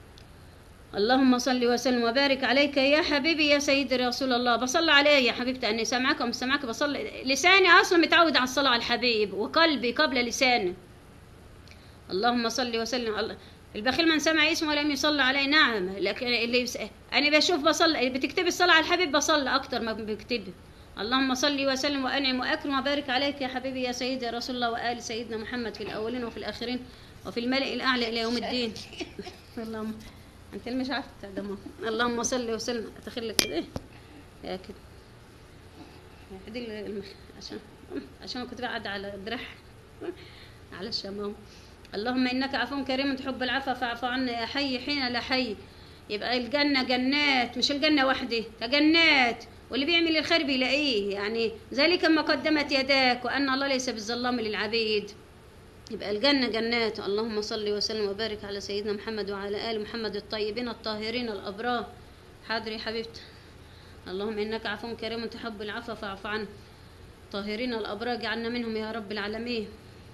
اللهم صل وسلم وبارك عليك يا حبيبي يا سيدي رسول الله بصلي عليه يا حبيبتي اني سامعك ومش سامعك بصلي لساني اصلا متعود على الصلاه على الحبيب وقلبي قبل لساني اللهم صل وسلم الله البخيل من سمع اسمه ولم يصلي عليه نعم لكن اللي يس... انا بشوف بصلي بتكتبي الصلاه على الحبيب بصلي اكتر ما بكتبي اللهم صل وسلم وانعم واكرم وبارك عليك يا حبيبي يا سيدي يا رسول الله وال سيدنا محمد في الاولين وفي الاخرين وفي الملأ الاعلى الى يوم الدين اللهم انت اللي مش عارفه تقدمه اللهم صل وسلم اتخيل لك كده يا كده يا دي المخ... عشان عشان كنت قاعده على الدرع على الشمام اللهم انك عفو كريم تحب العفو فاعف عنا يا حي حين لا حي يبقى الجنة جنات مش الجنة وحده ده جنات واللي بيعمل الخير بيلاقيه يعني ذلك ما قدمت يداك وأن الله ليس بالظلام للعبيد يبقى الجنة جنات اللهم صل وسلم وبارك على سيدنا محمد وعلى آل محمد الطيبين الطاهرين الأبرار حاضر يا حبيبتي اللهم إنك عفو كريم تحب العفو فاعف عنه طاهرين الأبرار جعلنا منهم يا رب العالمين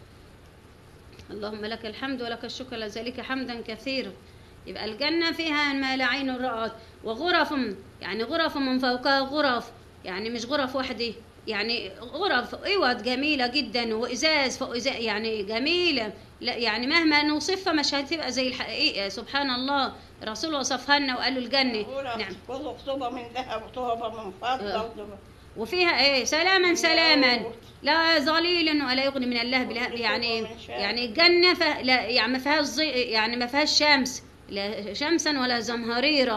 اللهم لك الحمد ولك الشكر لذلك حمدا كثيرا يبقى الجنة فيها ما لا عين رأت وغرف يعني غرف من فوقها غرف يعني مش غرف واحدة يعني غرف اوض جميلة جدا وإزاز فوق إزاز يعني جميلة لا يعني مهما نوصفها مش هتبقى زي الحقيقة سبحان الله الرسول وصفها لنا وقال له الجنة نعم كله خطوبة من ذهب وطوبة من فضة آه. وطوبة. وفيها ايه سلاما سلاما لا ظليل ولا يغني من الله بلا يعني يعني الجنه ف... لا يعني ما فيهاش ظي... يعني ما فيهاش شمس لا شمسا ولا زمهريرا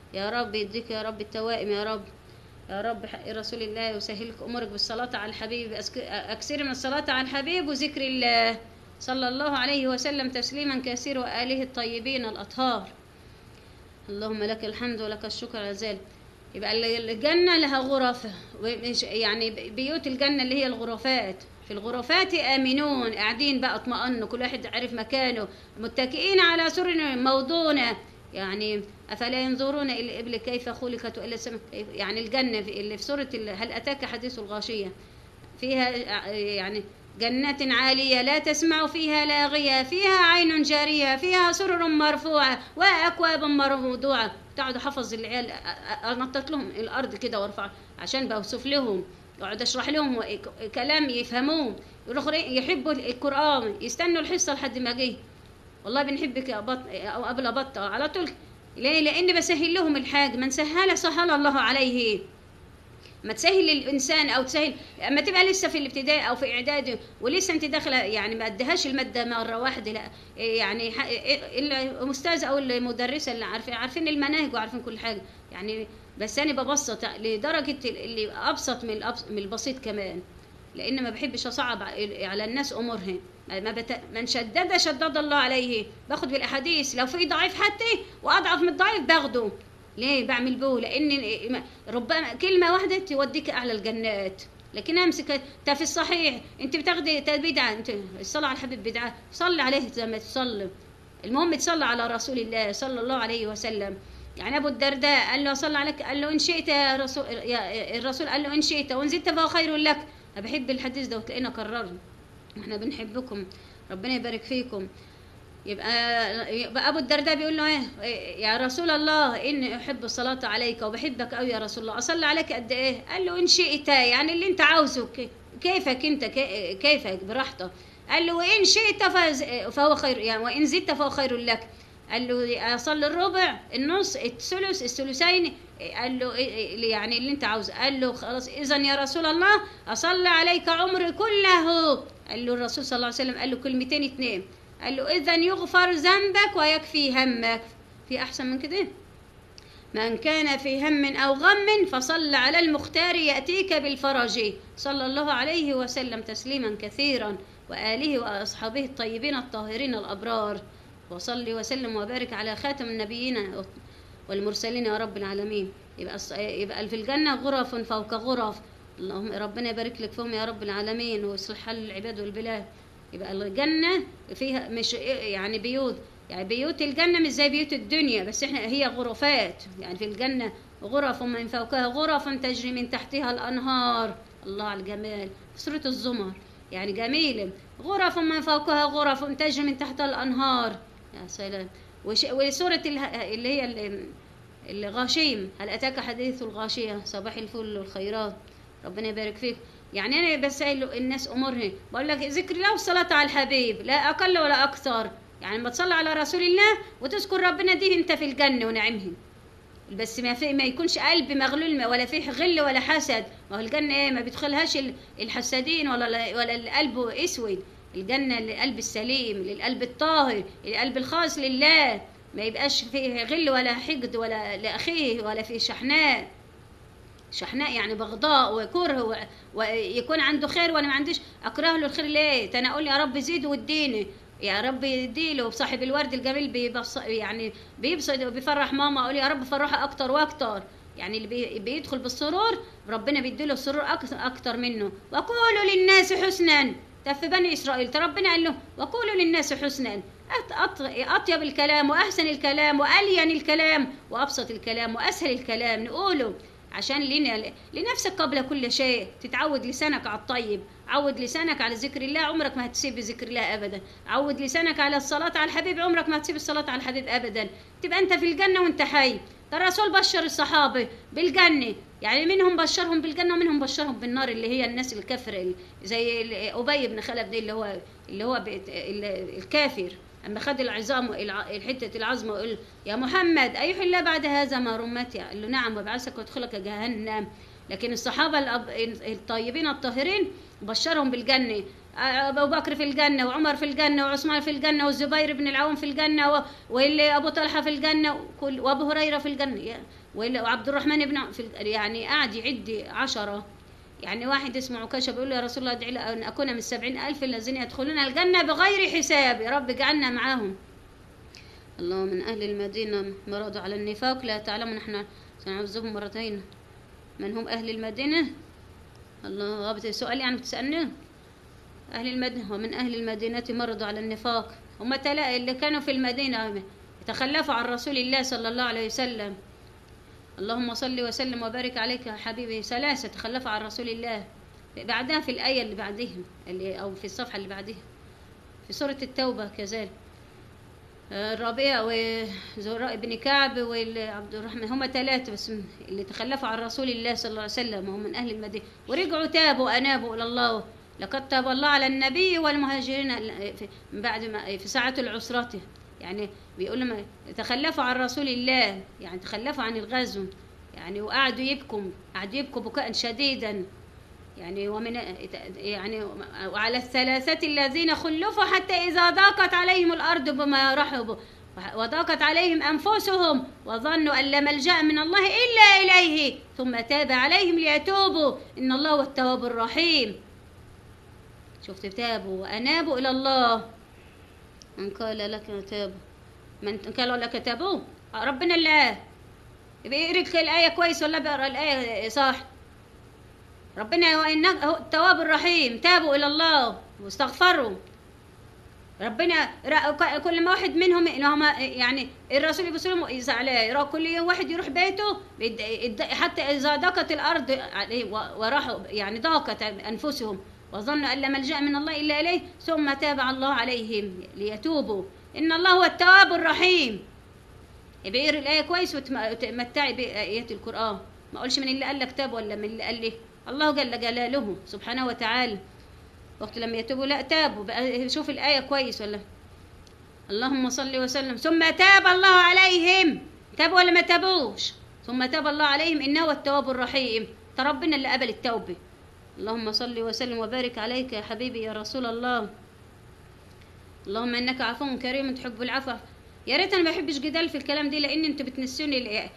يا رب يديك يا رب التوائم يا رب يا رب حق رسول الله وسهل لك امورك بالصلاه على الحبيب أسك- اكثر من الصلاه على الحبيب وذكر الله صلى الله عليه وسلم تسليما كثيرا واله الطيبين الاطهار اللهم لك الحمد ولك الشكر على ذلك يبقى ال- الجنة لها غرف ومش- يعني بيوت الجنة اللي هي الغرفات في الغرفات آمنون قاعدين بقى اطمئنوا كل واحد عارف مكانه متكئين على سرر موضونة يعني أفلا ينظرون إلى الإبل كيف خلقت وإلى السماء كيف يعني الجنة في- اللي في سورة ال- هل أتاك حديث الغاشية فيها يعني جنات عالية لا تسمع فيها لاغية فيها عين جارية فيها سرر مرفوعة وأكواب موضوعة تقعد حفظ العيال أ- أ- أنطط لهم الأرض كده وارفع عشان بوصف لهم اقعد اشرح لهم ك- كلام يفهموه يروحوا يحبوا القرآن يستنوا الحصة لحد ما جه والله بنحبك يا بط او قبل بطة على طول ليه لان بسهل لهم الحاجه من سهل سهل الله عليه ما تسهل الانسان او تسهل اما تبقى لسه في الابتدائي او في اعدادي ولسه انت داخله يعني ما ادهاش الماده مره واحده لا يعني ح- الاستاذ او المدرسه اللي عارفين عارفين المناهج وعارفين كل حاجه يعني بس انا ببسط لدرجه اللي ابسط من الأبس- من البسيط كمان لان ما بحبش اصعب على الناس امورهم ما بت... من شدد شدد الله عليه باخد بالاحاديث لو في ضعيف حتى واضعف من الضعيف باخده ليه بعمل به لان ربما كلمه واحده توديك اعلى الجنات لكن امسك انت في الصحيح انت بتاخدي ده بدعه انت الصلاه على الحبيب بدعه صلي عليه زي ما تصلي المهم تصلي على رسول الله صلى الله عليه وسلم يعني ابو الدرداء قال له صلى عليك قال له ان شئت يا رسول يا الرسول قال له ان شئت وان زدت فهو خير لك انا بحب الحديث ده وتلاقينا كررنا احنا بنحبكم ربنا يبارك فيكم يبقى يبقى ابو الدرداء بيقول له ايه يا رسول الله اني احب الصلاه عليك وبحبك قوي يا رسول الله اصلي عليك قد ايه قال له ان شئت يعني اللي انت عاوزه ك- كيفك انت كي- كيفك براحتك قال له وان شئت فز- فهو خير يعني وان زدت فهو خير لك قال له اصلي الربع النص الثلث الثلثين قال له إيه- يعني اللي انت عاوزه قال له خلاص اذا يا رسول الله اصلي عليك عمري كله قال له الرسول صلى الله عليه وسلم قال له كلمتين اتنين قال له اذا يغفر ذنبك ويكفي همك في احسن من كده من كان في هم او غم فصل على المختار ياتيك بالفرج صلى الله عليه وسلم تسليما كثيرا واله واصحابه الطيبين الطاهرين الابرار وصلي وسلم وبارك على خاتم النبيين والمرسلين يا رب العالمين يبقى الص- يبقى في الجنه غرف فوق غرف اللهم ربنا يبارك لك فيهم يا رب العالمين ويصلح حال العباد والبلاد يبقى الجنه فيها مش يعني بيوت يعني بيوت الجنه مش زي بيوت الدنيا بس احنا هي غرفات يعني في الجنه غرف من فوقها غرف تجري من تحتها الانهار الله على الجمال في سوره الزمر يعني جميل غرف من فوقها غرف تجري من تحتها الانهار يا سلام وش... وسوره اله... اللي هي ال- الغاشيم هل اتاك حديث الغاشيه صباح الفل والخيرات ربنا يبارك فيك يعني انا بسأل الناس امورها بقول لك ذكر الله والصلاه على الحبيب لا اقل ولا اكثر يعني ما تصلي على رسول الله وتذكر ربنا دي انت في الجنه ونعمه بس ما في ما يكونش قلب مغلول ولا فيه غل ولا حسد ما هو الجنه ايه ما بيدخلهاش ال- الحسادين ولا ولا القلب اسود الجنه للقلب السليم للقلب الطاهر القلب الخاص لله ما يبقاش فيه غل ولا حقد ولا لاخيه ولا فيه شحناء شحناء يعني بغضاء وكره و- ويكون عنده خير وانا ما عنديش اكره له الخير ليه؟ ده انا اقول يا رب زيد واديني يا رب يديله صاحب الورد الجميل بيبص يعني بيبسط وبيفرح ماما اقول يا رب فرحها اكتر واكتر يعني اللي بي- بيدخل بالسرور ربنا بيديله السرور أك- اكتر منه وقولوا للناس حسنا ده في بني اسرائيل ده ربنا قال له وقولوا للناس حسنا أط- أط- اطيب الكلام واحسن الكلام والين الكلام وابسط الكلام واسهل الكلام نقوله عشان لنا لنفسك قبل كل شيء تتعود لسانك على الطيب عود لسانك على ذكر الله عمرك ما هتسيب ذكر الله ابدا عود لسانك على الصلاه على الحبيب عمرك ما هتسيب الصلاه على الحبيب ابدا تبقى انت في الجنه وانت حي ده الرسول بشر الصحابه بالجنه يعني منهم بشرهم بالجنه ومنهم بشرهم بالنار اللي هي الناس الكافره اللي- زي ال- ابي بن خلف ده اللي هو اللي هو بيت- ال- الكافر اما خد العظام الع- حته العظم وقال يا محمد ايحل الله بعد هذا ما رمتي قال له نعم وابعثك وادخلك جهنم لكن الصحابه الأب- الطيبين الطاهرين بشرهم بالجنه ابو بكر في الجنه وعمر في الجنه وعثمان في الجنه والزبير بن العوام في الجنه و- واللي ابو طلحه في الجنه وكل وابو هريره في الجنه يا- واللي- وعبد الرحمن بن عوف في ال- يعني قاعد يعد عشرة يعني واحد اسمه عكاشة بيقول له يا رسول الله ادعي لي أن أكون من السبعين ألف الذين يدخلون الجنة بغير حساب يا رب اجعلنا معاهم الله من أهل المدينة مرضوا على النفاق لا تعلمون نحن سنعوذهم مرتين من هم أهل المدينة الله غابت سؤال يعني بتسألني أهل المدينة ومن أهل المدينة مرضوا على النفاق هم تلا اللي كانوا في المدينة تخلفوا عن رسول الله صلى الله عليه وسلم اللهم صل وسلم وبارك عليك يا حبيبي ثلاثة تخلفوا عن رسول الله بعدها في الآية اللي بعدهم اللي أو في الصفحة اللي بعدها في سورة التوبة كذلك آه، الربيع وزهراء بن كعب وعبد الرحمن هم ثلاثة بس من- اللي تخلفوا عن رسول الله صلى الله عليه وسلم وهم من أهل المدينة ورجعوا تابوا أنابوا إلى الله لقد تاب الله على النبي والمهاجرين في- من بعد ما في ساعة العسرة يعني بيقول لما تخلفوا عن رسول الله يعني تخلفوا عن الغزو يعني وقعدوا يبكوا قعدوا يبكوا بكاء شديدا يعني ومن يعني وعلى الثلاثة الذين خلفوا حتى إذا ضاقت عليهم الأرض بما رحبوا وضاقت عليهم أنفسهم وظنوا أن لا ملجأ من الله إلا إليه ثم تاب عليهم ليتوبوا إن الله هو التواب الرحيم شفت تابوا وأنابوا إلى الله من قال لك تابوا من قال لك تابوا ربنا اللي قال يبقى يقرأ الآية كويس ولا بيقرأ الآية صح ربنا هو إنك هو التواب الرحيم تابوا إلى الله واستغفروا ربنا را- كل ما واحد منهم إن هم يعني الرسول يبص لهم يزعل يرى كل يوم واحد يروح بيته بيد- يد- حتى إذا ضاقت الأرض عليه و- وراحوا يعني ضاقت أنفسهم وظنوا أن لا ملجأ من الله إلا إليه ثم تاب الله عليهم ليتوبوا إن الله هو التواب الرحيم يبقى يقرا الآية كويس وتم- وتمتعي بآيات القرآن ما أقولش من اللي قال لك تاب ولا من اللي قال لي الله جل جلاله سبحانه وتعالى وقت لما يتوبوا لا تابوا بقى شوف الآية كويس ولا اللهم صل وسلم ثم تاب الله عليهم تابوا ولا ما تابوش ثم تاب الله عليهم إنه هو التواب الرحيم ده ربنا اللي قبل التوبة اللهم صل وسلم وبارك عليك يا حبيبي يا رسول الله اللهم انك عفو كريم تحب العفو يا ريت انا ما بحبش جدال في الكلام دي لان انتوا بتنسوني ال-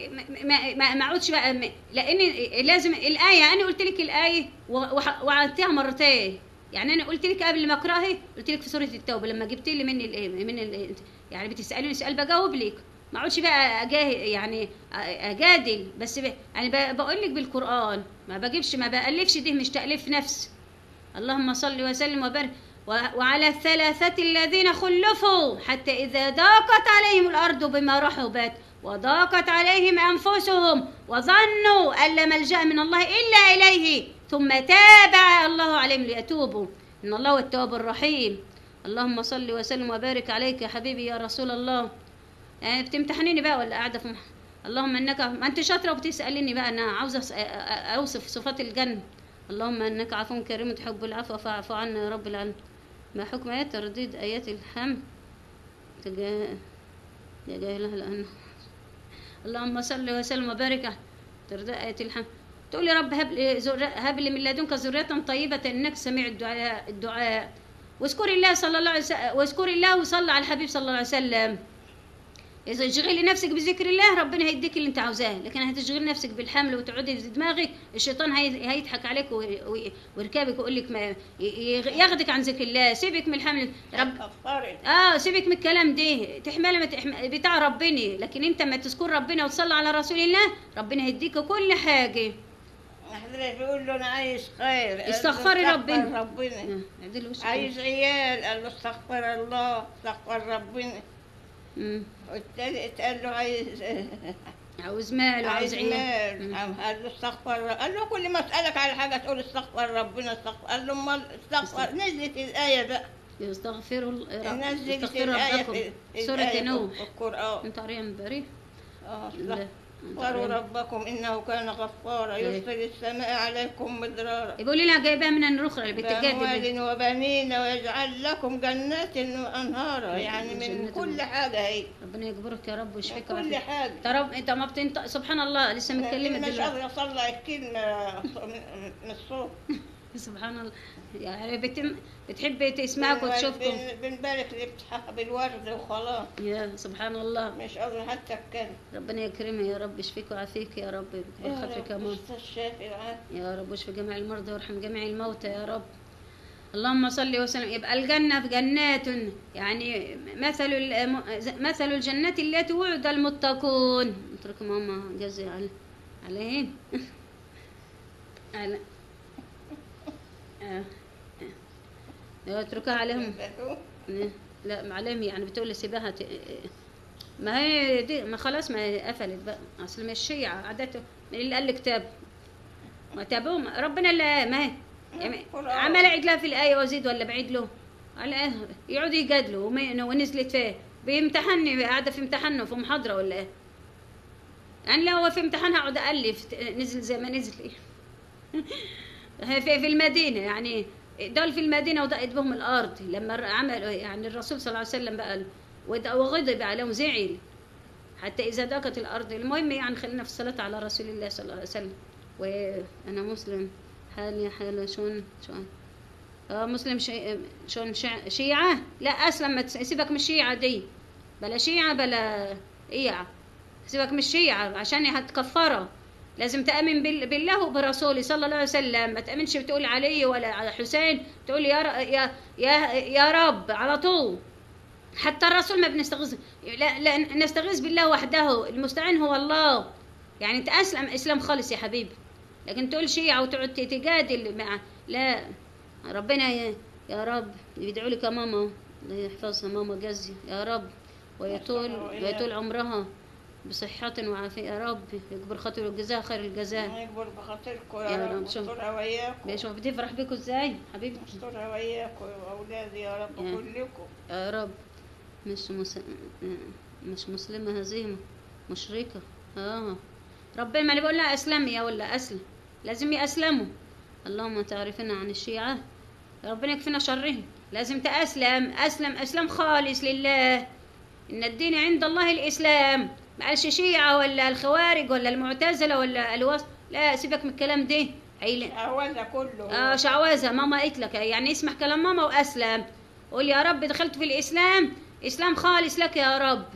ما ما ما اقعدش بقى م- لان لازم الايه انا قلت لك الايه و- وح- وعدتها مرتين يعني انا قلت لك قبل ما اقراها قلت لك في سوره التوبه لما جبت لي من ال من ال يعني بتسالوني سؤال بجاوب لك ما اقعدش بقى أجاه يعني اجادل بس ب- يعني ب- بقول لك بالقران ما بجيبش ما بالفش دي مش تاليف نفس اللهم صل وسلم وبارك و- وعلى الثلاثة الذين خلفوا حتى إذا ضاقت عليهم الأرض بما رحبت وضاقت عليهم أنفسهم وظنوا أن لا ملجأ من الله إلا إليه ثم تاب الله عليهم ليتوبوا إن الله هو التواب الرحيم اللهم صل وسلم وبارك عليك يا حبيبي يا رسول الله يعني بتمتحنيني بقى ولا قاعدة في مح... اللهم انك ما انت شاطره وبتساليني بقى انا عاوزه أس- أ- أ- اوصف صفات الجنه اللهم انك عفو كريم تحب العفو فاعف عنا يا رب العالمين ما حكم آيات ترديد آيات الحمد تجاه تجاه لها الآن اللهم صل وسلم وبارك على ترديد آيات الحمد تقول يا رب هب لي ذر- هب لي من لدنك ذرية طيبة إنك سميع الدعاء الدعاء واذكر الله صلى الله عليه وسلم واذكر الله وصلى على الحبيب صلى الله عليه وسلم إذا تشغلي نفسك بذكر الله ربنا هيديك اللي أنت عاوزاه، لكن هتشغلي نفسك بالحمل وتقعدي في دماغك الشيطان هي... هيضحك عليك وي- وي- ويركبك ويقول لك ما ي- ي- ياخدك عن ذكر الله، سيبك من الحمل رب كفرت اه سيبك من الكلام ده تحمل ما تحمل بتاع ربنا لكن انت ما تذكر ربنا وتصلي على رسول الله ربنا هيديك كل حاجه حضرتك بيقول له انا عايز خير قال له استغفري استغفر ربنا. ربنا آه، عدل وشك. عايز عيال قال له استغفر الله استغفر ربنا مم. والتالت قال له عايز عاوز مال وعاوز عايز عيال مال قال له استغفر قال له كل ما اسالك على حاجه تقول استغفر ربنا استغفر قال له امال استغفر نزلت الايه بقى يستغفروا ال- نزلت يستغفروا الايه ربكم في سورة الآية نوح في القران انت قاريها امبارح اه لا. استغفروا ربكم انه كان غفارا إيه. يرسل السماء عليكم مدرارا يقول لي جايباها من الرخرة اللي بتجادل بأموال وبنين ويجعل لكم جنات وأنهارا يعني من جنات كل حاجة هي ربنا يجبرك يا رب من ويشفيك كل ويعافيك. حاجة يا رب انت ما بتنطق سبحان الله لسه متكلمه مش دلوقتي قادرة أطلع الكلمة من- من الصوت سبحان الله يعني بتم بتحب تسمعك بن- وتشوفكم بن- بنبارك لابتحاح بالورد وخلاص يا سبحان الله مش قادر حتى اتكلم ربنا يكرمها يا رب يشفيك ويعافيك يا رب يا بخاطرك رب كمان استاذ شافي العافية يا رب واشفي جميع المرضى وارحم جميع الموتى يا رب اللهم صل وسلم يبقى الجنة في جنات يعني مثل ال- مثل الجنة التي وعد المتقون اترك ماما جزي على عليهم على آه. آه. اتركها عليهم لا عليهم يعني بتقول لي سيبها ت... ما هي دي ما خلاص ما هي قفلت بقى اصل مش الشيعة عادته من اللي قال لي كتاب ما تابوهم ربنا اللي ما هي يعني قرآن. عمل عيد لها في الآية وزيد ولا بعيد له على إيه؟ يقعدوا يجادلوا وما- ونزلت فيه بيمتحني قاعدة في امتحانه في محاضرة ولا ايه يعني لو هو في امتحان هقعد ألف نزل زي ما نزل هي في في المدينة يعني دول في المدينة وضاقت بهم الأرض لما عمل يعني الرسول صلى الله عليه وسلم بقى ود- وغضب عليهم زعل حتى إذا ضاقت الأرض المهم يعني خلينا في الصلاة على رسول الله صلى الله عليه وسلم وأنا مسلم حالي حالة شلون شلون آه مسلم شي... شلون شع... شيعة لا أسلم ما تس- سيبك من الشيعة دي بلا شيعة بلا إيعة سيبك من الشيعة عشان هتكفرها لازم تأمن بال... بالله وبرسوله صلى الله عليه وسلم ما تأمنش بتقول علي ولا على حسين تقول يا ر... يا يا يا رب على طول حتى الرسول ما بنستغيث لا, لا نستغيث بالله وحده المستعان هو الله يعني انت اسلم اسلام خالص يا حبيبي لكن تقول شيعة وتقعد تجادل مع لا ربنا يا, يا رب يدعوا لك ماما الله يحفظها ماما جزي يا رب ويطول ويطول عمرها بصحة وعافية يا رب يكبر خاطر الجزاء خير الجزاء يكبر بخاطركم يا يا رب، رب شوف. استرها وياكم بيشوف بتفرح بيكم ازاي حبيبتي استرها وياكم واولادي يا رب يا. كلكم يا رب مش مس... مش مسلمة هزيمة مشركة اه ربنا ما اللي بقول لها اسلمي يا ولا اسلم لازم يأسلموا اللهم تعرفنا عن الشيعة ربنا يكفينا شرهم لازم تأسلم أسلم أسلم خالص لله إن الدين عند الله الإسلام ما قالش شيعة ولا الخوارج ولا المعتزلة ولا الوسط لا سيبك من الكلام ده عيل- عوزة كله اه شعوذة ماما قالت لك يعني اسمع كلام ماما واسلم قول يا رب دخلت في الاسلام اسلام خالص لك يا رب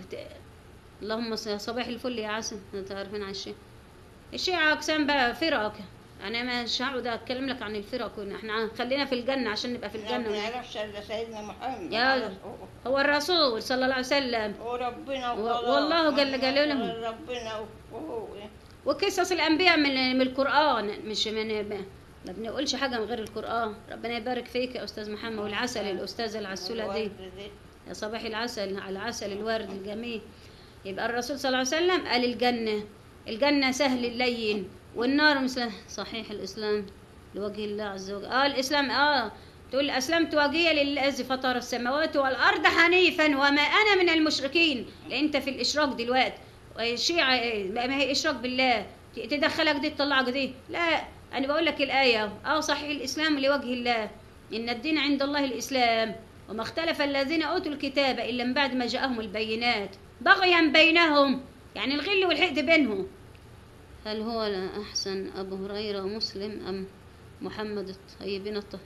اللهم ص- صباح الفل يا عسل انت عارفين عن الشيء الشيعة اقسام بقى فرق انا مش هقعد اتكلم لك عن الفرق احنا خلينا في الجنة عشان نبقى في ما الجنة بنعرفش الا سيدنا محمد يا على- هو الرسول صلى الله عليه وسلم وربنا و- وخلاص. والله ما جل جلاله. غير ربنا وهو وقصص الانبياء من من القران مش من ما ما بنقولش حاجه من غير القران ربنا يبارك فيك يا استاذ محمد والعسل الاستاذه العسوله دي والورد دي. يا صباح العسل على العسل الورد الجميل يبقى الرسول صلى الله عليه وسلم قال الجنة الجنة سهل اللين والنار مثل صحيح الإسلام لوجه الله عز وجل اه الإسلام اه تقول أسلمت وجهي للذي فطر السماوات والأرض حنيفا وما أنا من المشركين لأن أنت في الإشراك دلوقتي الشيعة إيه؟ ما هي إشراك بالله تدخلك دي تطلعك دي لا أنا بقول لك الآية اه صحيح الإسلام لوجه الله إن الدين عند الله الإسلام وما اختلف الذين أوتوا الكتاب إلا من بعد ما جاءهم البينات بغيا بينهم يعني الغل والحقد بينهم هل هو أحسن أبو هريرة مسلم أم محمد الطيبين الطه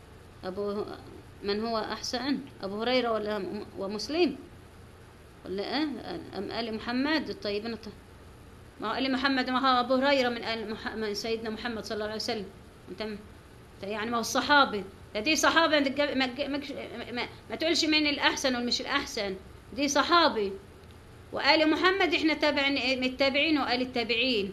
أبو من هو أحسن أبو هريرة ولا م- ومسلم ولا إيه أم آل محمد الطيبين الطه ما هو آل محمد ما هو أبو هريرة من آل مح... من سيدنا محمد صلى الله عليه وسلم أنت م- أنت يعني ما هو الصحابي ده دي صحابة ما, تتج- ما, تج- ما, ما, ما تقولش مين الأحسن والمش الأحسن دي صحابي وآل محمد احنا تابع من التابعين وآل التابعين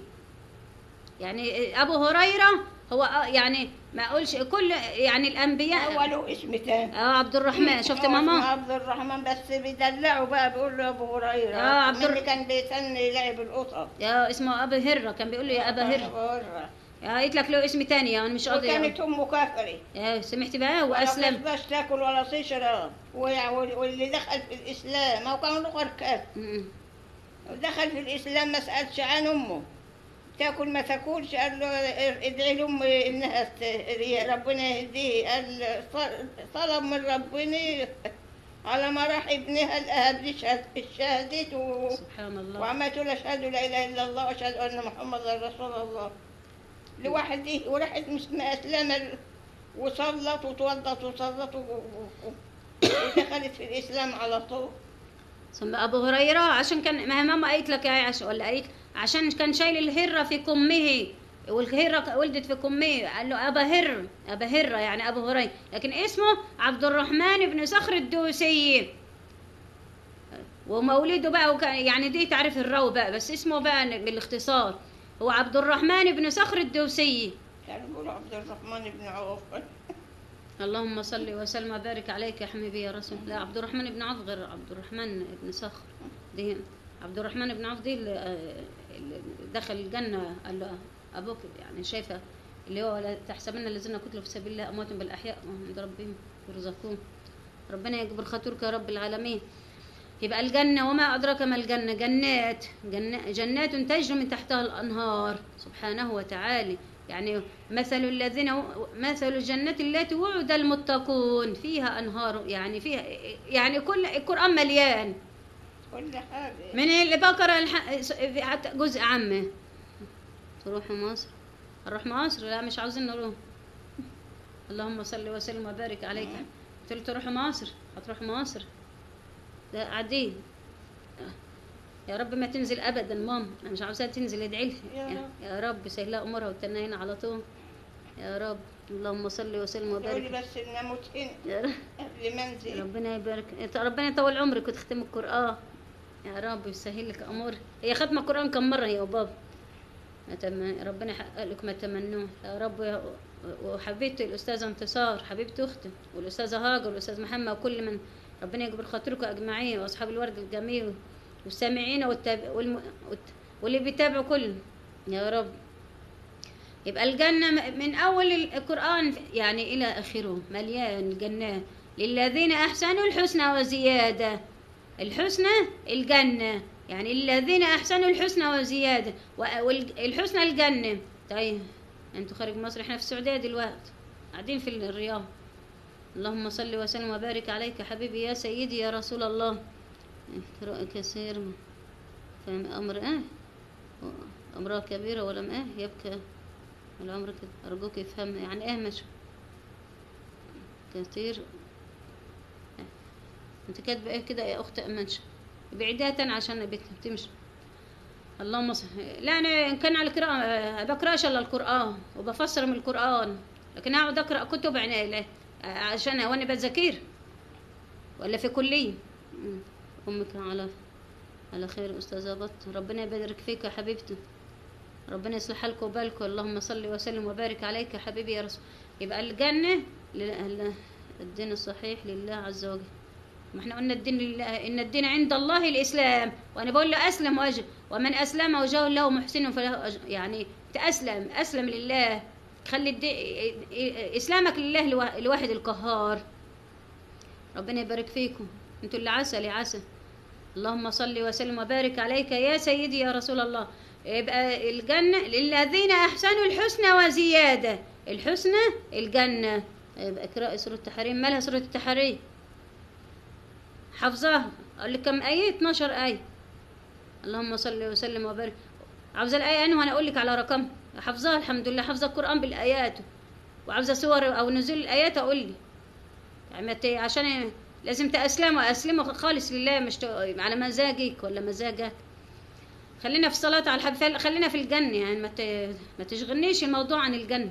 يعني أبو هريرة هو آه يعني ما أقولش كل يعني هو الأنبياء له اسم تاني اه عبد الرحمن شفت هو اسمه ماما عبد الرحمن بس بيدلعوا بقى بيقول له ابو هريره آه، عبد من اللي الر- كان بيتني لعب القطط يا اسمه أبا هرة كان بيقول له يا أبا هرة أبو هرة. يا قلت لك له اسم تاني يعني مش قادر وكانت امه كافره يا سمحت بقى ولا وأسلم بترضاش تاكل ولا تشرب ويع- واللي دخل في الاسلام هو كان له كافر م- دخل في الاسلام ما سالش عن امه تاكل ما تاكلش قال له ادعي لامي انها ت- ربنا يهديه قال ط- طلب من ربنا على ما راح ابنها الأهب دي شهدت و... سبحان الله وعملت له اشهد لا اله الا الله واشهد ان محمدا رسول الله لوحده وراحت مش ما اسلم وصلت وتوضت وصلت و- و- و- ودخلت في الإسلام على طول ثم ابو هريره عشان كان ما هي ماما قالت لك يا عش ولا قالت عشان كان شايل الهره في كمه والهره ولدت في كمه قال له ابا هر ابا هره يعني ابو هريره لكن اسمه عبد الرحمن بن صخر الدوسي ومولده بقى وكان يعني دي تعرف الرو بقى بس اسمه بقى بالاختصار هو عبد الرحمن بن صخر الدوسي كانوا بيقولوا عبد الرحمن بن عوف اللهم صل وسلم وبارك عليك يا حبيبي يا رسول الله عبد الرحمن بن عوف غير عبد الرحمن بن صخر دي عبد الرحمن بن عوف دي اللي آه، اللي دخل الجنة قال له أبوك يعني شايفة اللي هو لا تحسبن الذين قتلوا في سبيل الله أموات بالأحياء وهم عند ربهم يرزقون ربنا يجبر خاطرك يا رب العالمين يبقى الجنة وما أدراك ما الجنة جنات جنة جنات تجري من تحتها الأنهار سبحانه وتعالى يعني مثل الذين مثل الجنة التي وعد المتقون فيها أنهار يعني فيها يعني كل القرآن مليان كل حاجة من اللي بقرا الح... حتى جزء عامة تروحوا مصر نروح مصر لا مش عاوزين نروح اللهم صل وسلم وبارك عليك قلت له تروح مصر هتروح مصر ده قاعدين يا رب ما تنزل ابدا ماما انا مش عاوزاها تنزل ادعي لها يا رب. يا رب سهلها امورها وتنى هنا على طول يا رب اللهم صل وسلم تقولي وبارك بس إن أموت هنا يا رب قبل ما أنزل ربنا يبارك إنت- ربنا يطول عمرك وتختم القرآن يا رب يسهل لك أمور هي ختمة القرآن كم مرة يا بابا أتمنى ربنا يحقق لك ما تمنوه يا رب يا وحبيبتي الأستاذة انتصار حبيبتي أختي والأستاذة هاجر والأستاذ محمد وكل من ربنا يجبر خاطركم أجمعين وأصحاب الورد الجميل والسامعين والتاب... والم... والت... واللي بيتابعوا كله يا رب يبقى الجنة م- من أول القرآن يعني إلى آخره مليان الجنات للذين أحسنوا الحسنى وزيادة الحسنى الجنة يعني الذين أحسنوا الحسنى وزيادة والحسنى الجنة طيب أنتوا خارج مصر إحنا في السعودية دلوقتي قاعدين في الرياض اللهم صل وسلم وبارك عليك يا حبيبي يا سيدي يا رسول الله قراءة كثير فهم أمر إيه أمرها كبيرة ولم إيه يبكى الأمر كده أرجوك يفهم يعني إيه مش كثير أنت كاتبة إيه كده يا أخت أمنش بعيدة عشان بت- بتمشي اللهم صل لا أنا إن كان على القراءة بقراش إلا القرآن وبفسر من القرآن لكن أقعد أقرأ كتب يعني لا- عشان وأنا بذاكر ولا في كلية مم. أمك على على خير أستاذة بط ربنا يبارك فيك يا حبيبتي ربنا يصلح حالكم وبالكم اللهم صل وسلم وبارك عليك يا حبيبي يا رسول يبقى الجنة لله- الدين الصحيح لله عز وجل ما احنا قلنا الدين لله ان الدين عند الله الاسلام وانا بقول له اسلم وجه ومن اسلم وجهه له محسن فله أجر يعني تاسلم اسلم لله خلي الدي... اسلامك لله الوا- الواحد القهار ربنا يبارك فيكم انتوا اللي عسل يا عسل اللهم صل وسلم وبارك عليك يا سيدي يا رسول الله يبقى الجنة للذين أحسنوا الحسنى وزيادة الحسنى الجنة يبقى اقرأي سورة التحريم مالها سورة التحريم حافظاها أقول لك كم آية 12 آية اللهم صل وسلم وبارك عاوزة الآية أنا وأنا أقول لك على رقم حافظاها الحمد لله حافظة القرآن بالآيات وعاوزة صور أو نزول الآيات أقول لي يعني ما ت- عشان لازم تأسلموا أسلموا خالص لله مش ت- على مزاجك ولا مزاجك خلينا في الصلاة على الحب خلينا في الجنة يعني ما ت- ما تشغلنيش الموضوع عن الجنة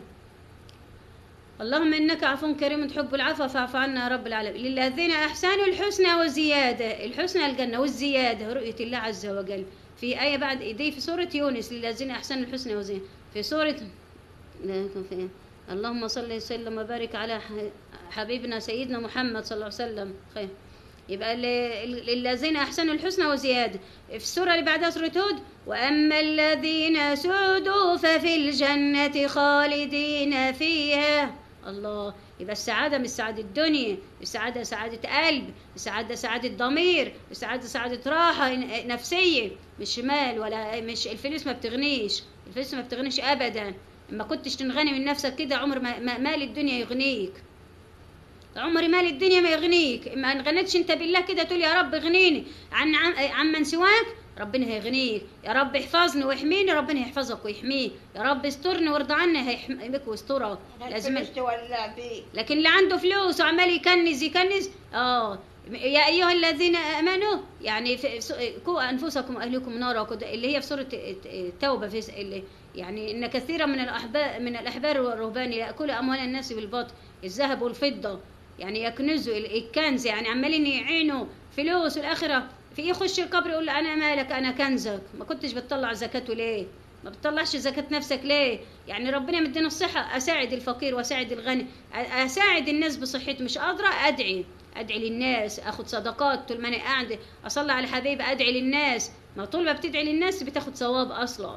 اللهم انك عفو كريم تحب العفو فاعف عنا يا رب العالمين للذين احسنوا الحسنى وزياده الحسنى الجنه والزياده رؤيه الله عز وجل في ايه بعد دي في سوره يونس للذين احسنوا الحسنى وزياده في سوره لا كان في إيه؟ اللهم صل وسلم وبارك على ح- حبيبنا سيدنا محمد صلى الله عليه وسلم خير يبقى ل- للذين احسنوا الحسنى وزياده في السوره اللي بعدها سوره هود واما الذين سعدوا ففي الجنه خالدين فيها الله يبقى السعاده مش سعاده الدنيا السعاده سعاده قلب السعاده سعاده ضمير السعاده سعاده راحه ن- نفسيه مش مال ولا مش الفلوس ما بتغنيش الفلوس ما بتغنيش ابدا ما كنتش تنغني من نفسك كده عمر ما ما- مال الدنيا يغنيك عمر مال الدنيا ما يغنيك ما انغنتش انت بالله كده تقول يا رب اغنيني عن عن, عن من سواك ربنا هيغنيك يا رب احفظني واحميني ربنا يحفظك ويحميك يا رب استرني وارضى عني هيحميك ويسترك لازم الفلوس تولع بيه لكن اللي عنده فلوس وعمال يكنز يكنز اه يا ايها الذين امنوا يعني في س- قوا انفسكم واهلكم نارا وقد- اللي هي في سوره التوبه في س- اللي يعني ان كثيرا من الاحبار من الاحبار والرهبان ياكلوا اموال الناس بالباطل الذهب والفضه يعني يكنزوا ال- الكنز يعني عمالين يعينوا فلوس والاخره في يخش القبر يقول له انا مالك انا كنزك ما كنتش بتطلع زكاته ليه ما بتطلعش زكاة نفسك ليه؟ يعني ربنا مدينا الصحة أساعد الفقير وأساعد الغني أ- أساعد الناس بصحتي مش قادرة أدعي أدعي للناس أخد صدقات طول ما أنا قاعدة أصلي على حبيبي أدعي للناس ما طول ما بتدعي للناس بتاخد ثواب أصلا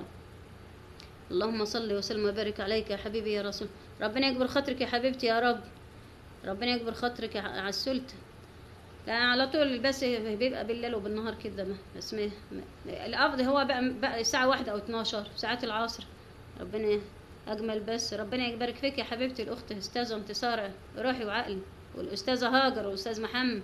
اللهم صل وسلم وبارك عليك يا حبيبي يا رسول ربنا يكبر خاطرك يا حبيبتي يا رب ربنا يكبر خاطرك يا ع- عسلت لا على طول بس بيبقى بالليل وبالنهار كده ما بس ما ما- الافضل هو بقى, بقى الساعه واحدة او 12 ساعات العصر ربنا اجمل بس ربنا يبارك فيك يا حبيبتي الاخت استاذه انتصار روحي وعقلي والاستاذه هاجر والاستاذ محمد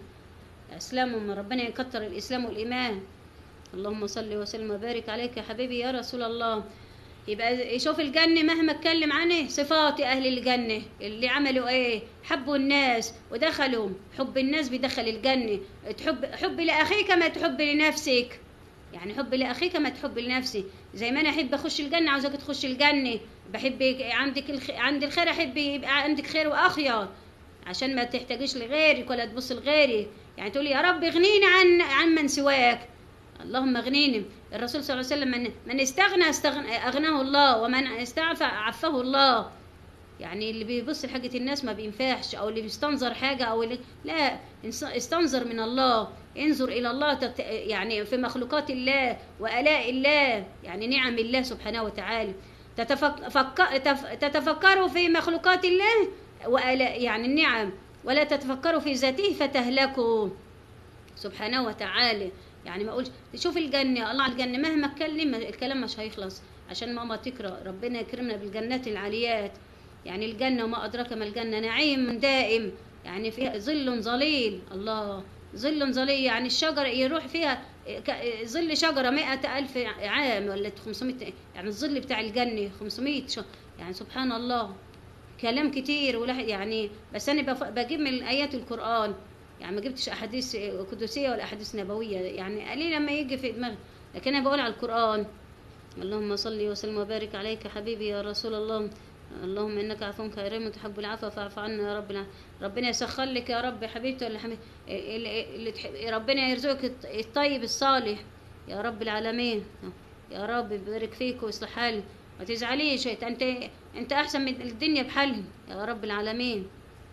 اسلامهم ربنا يكتر الاسلام والايمان اللهم صل وسلم وبارك عليك يا حبيبي يا رسول الله يبقى يشوف الجنة مهما اتكلم عنه صفات أهل الجنة اللي عملوا إيه حبوا الناس ودخلوا حب الناس بيدخل الجنة تحب حب لأخيك ما تحب لنفسك يعني حب لأخيك ما تحب لنفسي زي ما أنا أحب أخش الجنة عاوزاك تخش الجنة بحب عندك الخ... عند الخير أحب يبقى عندك خير وأخير عشان ما تحتاجيش لغيرك ولا تبص لغيرك يعني تقولي يا رب اغنيني عن عن من سواك اللهم اغنيني الرسول صلى الله عليه وسلم من, من استغنى استغنى اغناه الله ومن استعفى عفه الله يعني اللي بيبص لحاجة الناس ما بينفعش او اللي بيستنظر حاجة او اللي لا انس- استنظر من الله انظر الى الله تت يعني في مخلوقات الله والاء الله يعني نعم الله سبحانه وتعالى تتفك فك تف- تتفكروا في مخلوقات الله وآلاء يعني النعم ولا تتفكروا في ذاته فتهلكوا سبحانه وتعالى يعني ما اقولش تشوف الجنه الله على الجنه مهما اتكلم الكلام مش هيخلص عشان ماما تقرا ربنا يكرمنا بالجنات العاليات يعني الجنه وما ادراك ما الجنه نعيم دائم يعني فيها ظل ظليل الله ظل ظليل يعني الشجر يروح فيها ك- ظل شجرة مئة ألف عام ولا 500 يعني الظل بتاع الجنة 500 شهر يعني سبحان الله كلام كتير ولا يعني بس انا بف- بجيب من ايات القران يعني ما جبتش احاديث قدسيه ولا احاديث نبويه يعني قليل لما يجي في دماغي لكن انا بقول على القران اللهم صل وسلم وبارك عليك حبيبي يا رسول الله اللهم انك عفو كريم تحب العفو فاعف عنا يا رب العالمين ربنا يسخر لك يا رب حبيبتي ولا حبيبتي اللي اللي تحب ربنا يرزقك الط- الطيب الصالح يا رب العالمين يا رب يبارك فيك ويصلح حالك ما تزعليش انت انت احسن من الدنيا بحالها يا رب العالمين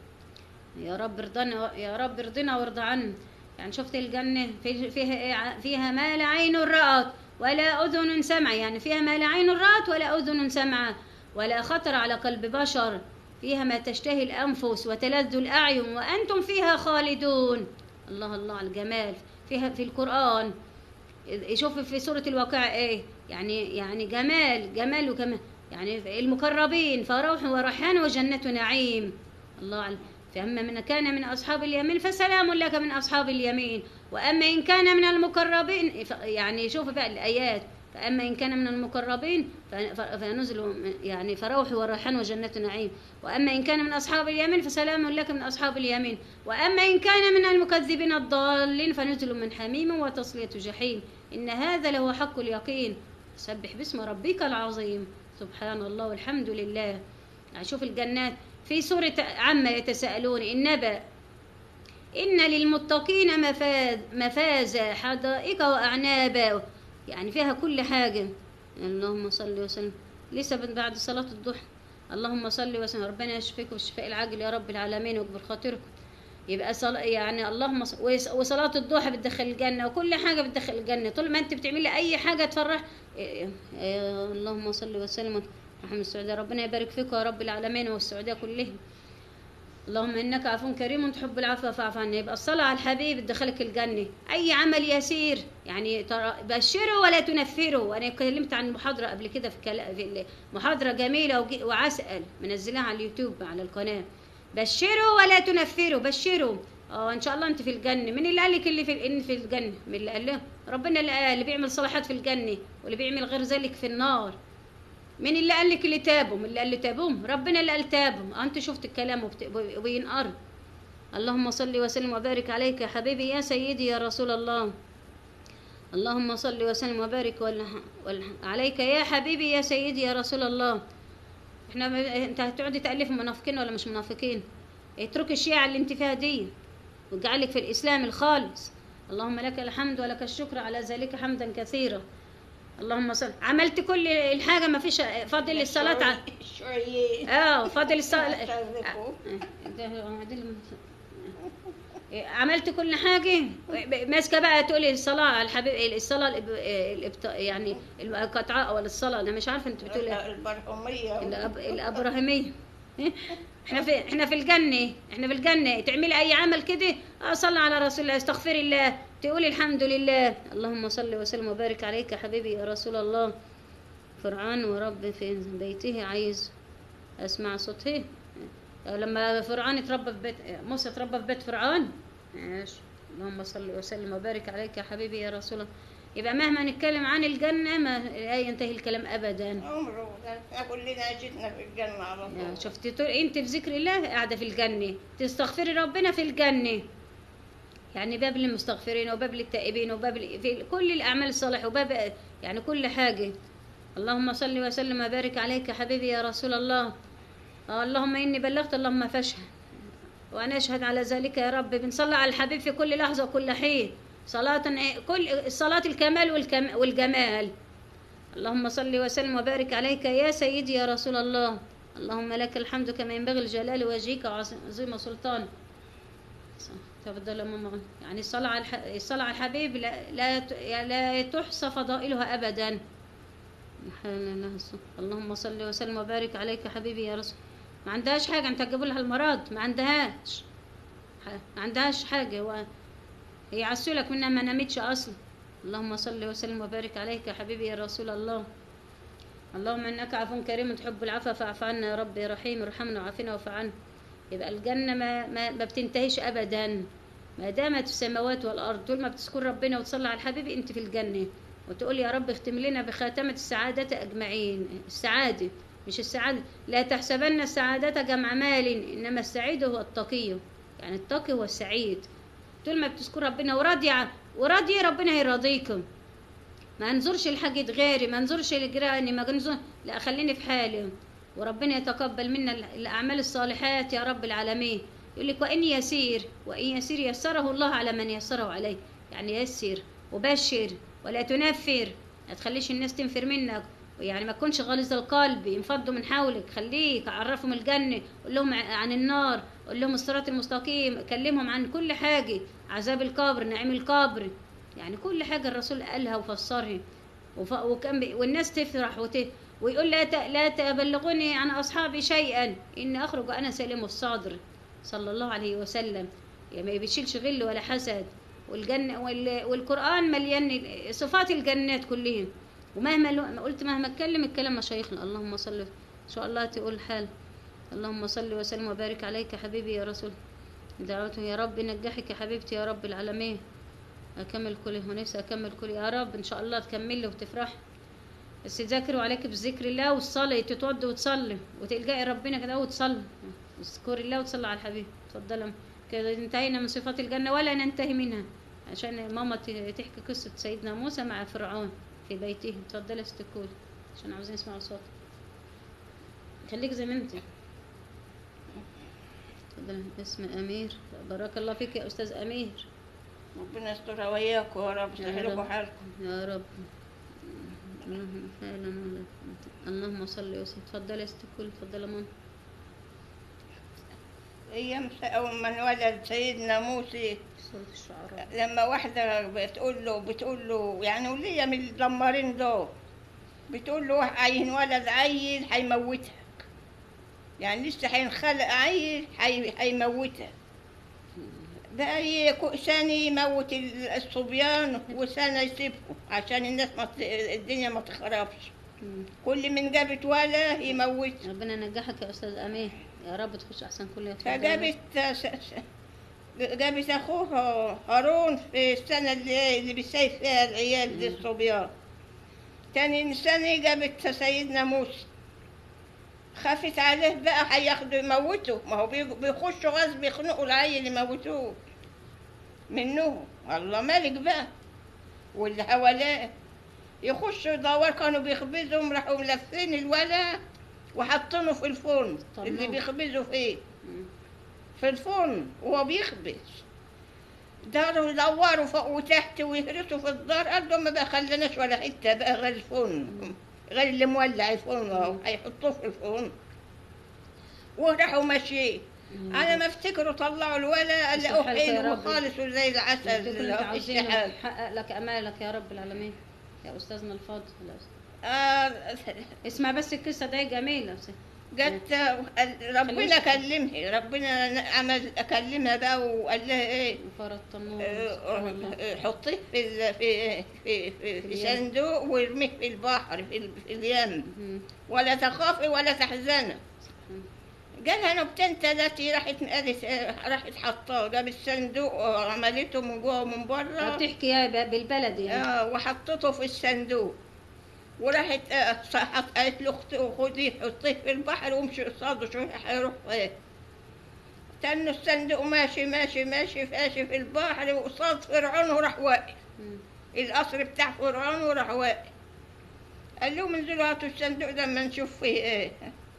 يا رب ارضنا يا رب ارضنا وارضى عنا يعني شفت الجنة في فيها إيه ع- فيها ما لا عين رأت ولا أذن سمع يعني فيها ما لا عين رأت ولا أذن سمع ولا خطر على قلب بشر فيها ما تشتهي الأنفس وتلذ الأعين وأنتم فيها خالدون الله الله على الجمال فيها في القرآن شوف في سورة الواقعة ايه يعني يعني جمال جمال وكمال يعني المقربين فروح وريحان وجنة نعيم الله على فأما من كان من أصحاب اليمين فسلام لك من أصحاب اليمين وأما إن كان من المقربين ف- يعني شوف بقى الآيات فأما إن كان من المقربين ف- ف- فنزل يعني فروح وريحان وجنة نعيم وأما إن كان من أصحاب اليمين فسلام لك من أصحاب اليمين وأما إن كان من المكذبين الضالين فنزل من حميم وتصلية جحيم إن هذا لهو حق اليقين سبح باسم ربك العظيم سبحان الله والحمد لله يعني شوف الجنات في سورة عما يتساءلون النبأ إن للمتقين مفاز مفازا حدائق وأعنابا يعني فيها كل حاجة اللهم صل وسلم لسه من بعد صلاة الضحى اللهم صل وسلم ربنا يشفيكم الشفاء العاجل يا رب العالمين ويكبر خاطركم يبقى صلاة يعني اللهم ص- ويس- وصلاة الضحى بتدخل الجنة وكل حاجة بتدخل الجنة طول ما انت بتعملي أي حاجة تفرح إيه- إيه، اللهم صل وسلم محمد السعودية ربنا يبارك فيكم يا رب العالمين والسعودية كلهم اللهم انك عفو كريم تحب العفو فاعف عنا يبقى الصلاه على الحبيب تدخلك الجنه اي عمل يسير يعني ترى بشروا ولا تنفروا وانا اتكلمت عن محاضره قبل كده في, كلا في محاضره جميله وج- وعسل منزلاها على اليوتيوب على القناه بشروا ولا تنفروا بشروا اه ان شاء الله انت في الجنه مين اللي قال لك اللي في ان في الجنه مين اللي قال له ربنا اللي قال اللي بيعمل صلاحات في الجنه واللي بيعمل غير ذلك في النار مين اللي قال لك اللي تابوا مين اللي قال اللي تابهم ربنا اللي قال تابهم آه، انت شفت الكلام وبت- وبينقر اللهم صل وسلم وبارك عليك يا حبيبي يا سيدي يا رسول الله اللهم صل وسلم وبارك وال- وال- عليك يا حبيبي يا سيدي يا رسول الله احنا ب- انت هتقعدي تألف منافقين ولا مش منافقين اتركي الشيعة اللي انت فيها دي واجعلك في الإسلام الخالص اللهم لك الحمد ولك الشكر على ذلك حمدا كثيرا اللهم صل عملت كل الحاجة ما فيش فاضل الصلاة ع- الشوية اه فاضل الصلاة أعتذركم. عملت كل حاجة ماسكة بقى تقولي الصلاة على الحبيب الصلاة الإب... الإبط... يعني القطعاء ولا الصلاة أنا مش عارفة أنت بتقولي إيه. البرحومية الأب... الأبراهيمية احنا في احنا في الجنة احنا في الجنة تعملي أي عمل كده اه صلي على رسول الله استغفري الله تقولي الحمد لله اللهم صل وسلم وبارك عليك يا حبيبي يا رسول الله فرعون ورب في بيته عايز اسمع صوته لما فرعون اتربى في بيت موسى اتربى في بيت فرعون ماشي اللهم صل وسلم وبارك عليك يا حبيبي يا رسول الله يبقى مهما نتكلم عن الجنة ما لا ينتهي الكلام أبدا عمره ده كلنا جيتنا في الجنة على يا طول شفتي طول انت في ذكر الله قاعده في الجنه تستغفري ربنا في الجنه يعني باب للمستغفرين وباب للتائبين وباب ل- في كل الاعمال الصالحه وباب يعني كل حاجه اللهم صل وسلم وبارك عليك يا حبيبي يا رسول الله آه، اللهم اني بلغت اللهم فاشهد وانا اشهد على ذلك يا رب بنصلي على الحبيب في كل لحظه وكل حين صلاه كل صلاه الكمال والكم والجمال اللهم صل وسلم وبارك عليك يا سيدي يا رسول الله اللهم لك الحمد كما ينبغي لجلال وجهك وعظيم سلطانك تفضل يا ماما غنى. يعني الصلاة على الح... الصلاة على الحبيب لا لا, ت- يعني لا تحصى فضائلها أبدا سبحان الله الص- اللهم صل وسلم وبارك عليك يا حبيبي يا رسول ما عندهاش حاجة انت تجيب لها المرض ما عندهاش ح- ما عندهاش حاجة و... هي عسولك منها ما نامتش أصلا اللهم صل وسلم وبارك عليك يا حبيبي يا رسول الله اللهم انك عفو كريم تحب العفو فاعف عنا يا رب يا رحيم ارحمنا وعافنا واعف عنا يبقى الجنه ما, ما, ما بتنتهيش ابدا ما دامت في السماوات والارض طول ما بتذكر ربنا وتصلي على الحبيب انت في الجنه وتقول يا رب اختم لنا بخاتمه السعاده اجمعين السعاده مش السعاده لا تحسبن السعاده جمع مال انما السعيد هو التقي يعني التقي هو السعيد طول ما بتذكر ربنا وراضي ع- وراضي ربنا هيراضيكم ما انظرش لحاجة غيري ما انظرش لجيراني ما انظر لا خليني في حالي وربنا يتقبل منا ال- الأعمال الصالحات يا رب العالمين يقول لك وإن يسير وإن يسير يسره الله على من يسره عليه يعني يسر وبشر ولا تنفر ما تخليش الناس تنفر منك ويعني ما تكونش غليظ القلب ينفضوا من حولك خليك عرفهم الجنة قول لهم ع- عن النار قول لهم الصراط المستقيم كلمهم عن كل حاجة عذاب القبر نعيم القبر يعني كل حاجة الرسول قالها وفسرها وف... وكان بي... والناس تفرح وت... ويقول لا ت... لا تبلغوني عن أصحابي شيئا إن أخرج أنا سالم الصدر صلى الله عليه وسلم يعني ما بيشيلش غل ولا حسد والجنة وال... والقرآن مليان صفات الجنات كلهم ومهما لو... قلت مهما اتكلم الكلام مشايخنا اللهم صل إن شاء الله تقول حال اللهم صل وسلم وبارك عليك يا حبيبي يا رسول دعوته يا رب نجحك يا حبيبتي يا رب العالمين اكمل كل ونفسي اكمل كل يا رب ان شاء الله تكملي وتفرحي بس تذاكروا عليك بذكر الله والصلاة تتوضي وتصلي وتلجئي ربنا كده وتصلي اذكري الله وتصلي على الحبيب اتفضلي كده انتهينا من صفات الجنة ولا ننتهي منها عشان ماما ت- تحكي قصة سيدنا موسى مع فرعون في بيته اتفضلي يا ست الكل عشان عاوزين يسمعوا صوتك خليك زي ما انت اتفضلي اسم امير بارك الله فيك يا استاذ امير ربنا يسترها وياكم يا رب يا يسهلكم رب. حالكم يا رب اللهم فعلا ولا اللهم صل وسلم اتفضلي يا ست الكل اتفضلي يا ماما ايام س- اول ما انولد سيدنا موسى صوت الشعراء لما واحدة بتقول له بتقول له يعني ولية من الدمارين دول بتقول له واحد عين ولد عيل هيموتها يعني لسه هينخلق عيل هي- هيموتها بقى ي- كو- سنة يموت ال- الصبيان وسنة يسيبهم عشان الناس ما ت- الدنيا ما تخربش مم. كل من جابت ولا يموت ربنا ينجحك يا استاذ امير يا رب تخش احسن كليه اتفضلي. فجابت س- س- جابت اخوه هارون في السنه اللي, اللي بيسيف فيها العيال دي الصبيان تاني سنه جابت سيدنا موسى خافت عليه بقى هياخدوا يموتوا ما هو بيج- بيخشوا غصب يخنقوا العيل يموتوه منه الله مالك بقى واللي حواليه يخشوا يدور كانوا بيخبزهم راحوا ملفين الولا وحاطينه في الفرن طلعوه. اللي بيخبزوا فيه مم. في الفرن وهو بيخبز داروا يدوروا فوق وتحت ويهرسوا في الدار قالوا ما بقى خليناش ولا حته بقى غير الفرن غير اللي مولع الفرن اهو هيحطوه في الفرن وراحوا ماشيين مم. على ما افتكروا طلعوا الولا لقوه يصلح لك يا حلو رب. خالص وزي العسل يديك اللي انت في عاوزينه الشحال يحقق لك امالك يا رب العالمين يا استاذنا الفاضل آه اسمع بس القصه دي جميله بس. جت ربنا كلمها ربنا عمل اكلمها بقى وقال لها ايه فرط النور سبحان الله. آه، حطيه في ال- في في في, في اليم. صندوق وارميه في البحر في, ال- في اليم مم. ولا تخافي ولا تحزني سبحان جالها نبتين ثلاثة راحت قالت آه، راحت حطاه جابت الصندوق وعملته من جوه ومن الله بره بتحكي يا ب- بالبلدي يعني آه وحطته في الصندوق وراحت آه، صحت قالت له اختي خديه حطيه في البحر وامشي قصاده شويه هيروح فين تنوا الصندوق ماشي ماشي ماشي ماشي في البحر وقصاد فرعون وراح واقف مم. القصر بتاع فرعون وراح واقف قال لهم انزلوا هاتوا الصندوق ده اما نشوف فيه ايه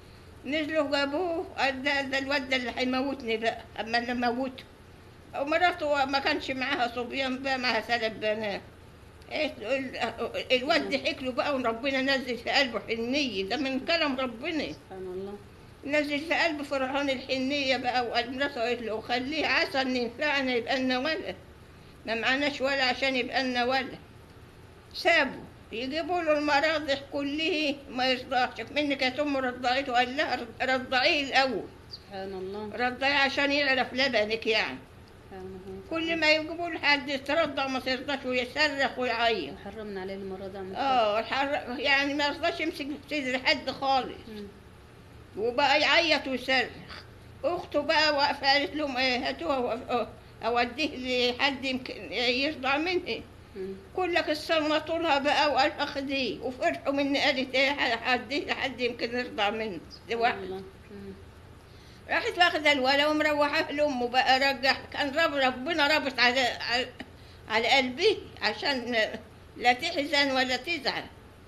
نزلوا جابوه قال ده, ده الواد ده اللي هيموتني بقى اما انا موته ومراته ما كانش معاها صبيان بقى معاها ثلاث بنات قالت له ال- الواد ضحك له بقى وربنا نزل في قلبه حنيه ده من كلام ربنا سبحان الله نزل في قلب فرعون الحنيه بقى وقال مراته قالت له خليه عسى ان ينفعنا يبقى لنا ولد ما معناش ولا عشان يبقى لنا ولد سابوا يجيبوا له المراضع كله ما يرضاش منك يا ام رضعته قال لها رضعيه الاول سبحان الله رضعيه عشان يعرف لبنك يعني سبحان الله. كل ما يجيبوا له حد يترضع ما ترضاش ويصرخ ويعيط حرمنا عليه المرة ده من اه الحر... يعني ما يرضاش يمسك في صدر حد خالص مم. وبقى يعيط ويصرخ اخته بقى واقفه قالت لهم ايه هاتوها و- اوديه لحد يمكن يرضع مني مم. كلك الصنطوا لها بقى وقال اخديه وفرحوا مني قالت ايه حد حد يمكن يرضع مني دي سبحان واحده الله. مم. راحت واخده الولا ومروحه لامه بقى رجع كان رب ربنا رابط على على, على قلبه عشان لا تحزن ولا تزعل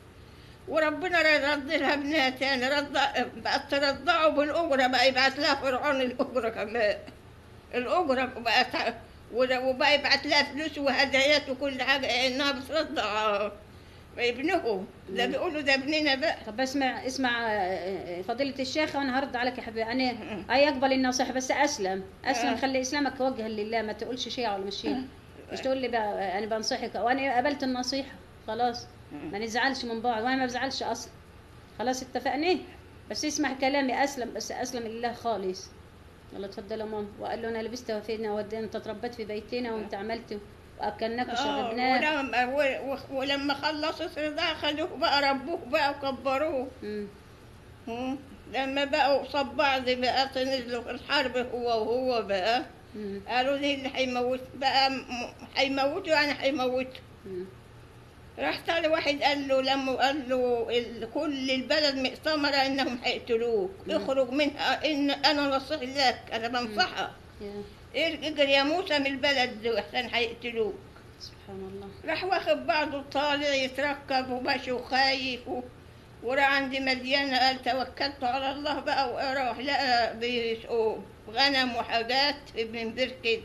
وربنا رد لها ابنها تاني رد بقت ترضعه بالاجره بقى يبعت لها فرعون الاجره كمان الاجره بقت وبقى يبعت لها فلوس وهدايات وكل حاجه انها بترضع ابنه ده بيقولوا ده ابننا بقى طب اسمع اسمع آه، فضيلة الشيخ وانا هرد عليك يا حبيبي انا اي اقبل النصيحة بس اسلم اسلم آه. خلي اسلامك وجها لله ما تقولش شيء ولا مش شيء مش تقول لي بقى انا بنصحك وانا قبلت النصيحة خلاص ما نزعلش من بعض وانا ما بزعلش اصلا خلاص اتفقنا بس اسمع كلامي اسلم بس اسلم لله خالص يلا اتفضل يا ماما وقال له انا لبست وفينا ودينا انت اتربيت في بيتنا وانت عملت واكلناك آه، وشربناك ولما و- و- ولما خلصوا الرضاعة خدوه بقى ربوه بقى وكبروه مم. مم. لما بقوا قصاد بعض بقى نزلوا في الحرب هو وهو بقى مم. قالوا دي اللي هيموت بقى م- هيموتوا يعني هيموتوا مم. راح طالع واحد قال له لما قال له ال- كل البلد مؤتمرة انهم هيقتلوك مم. اخرج منها ان انا نصيح لك انا بنصحك يا اجري يا موسى من البلد دي احسن هيقتلوك سبحان الله راح واخد بعضه طالع يتركب وماشي وخايف و... وراح عند مدينة قال توكلت على الله بقى وراح لقى بيسقوا غنم وحاجات من بير كده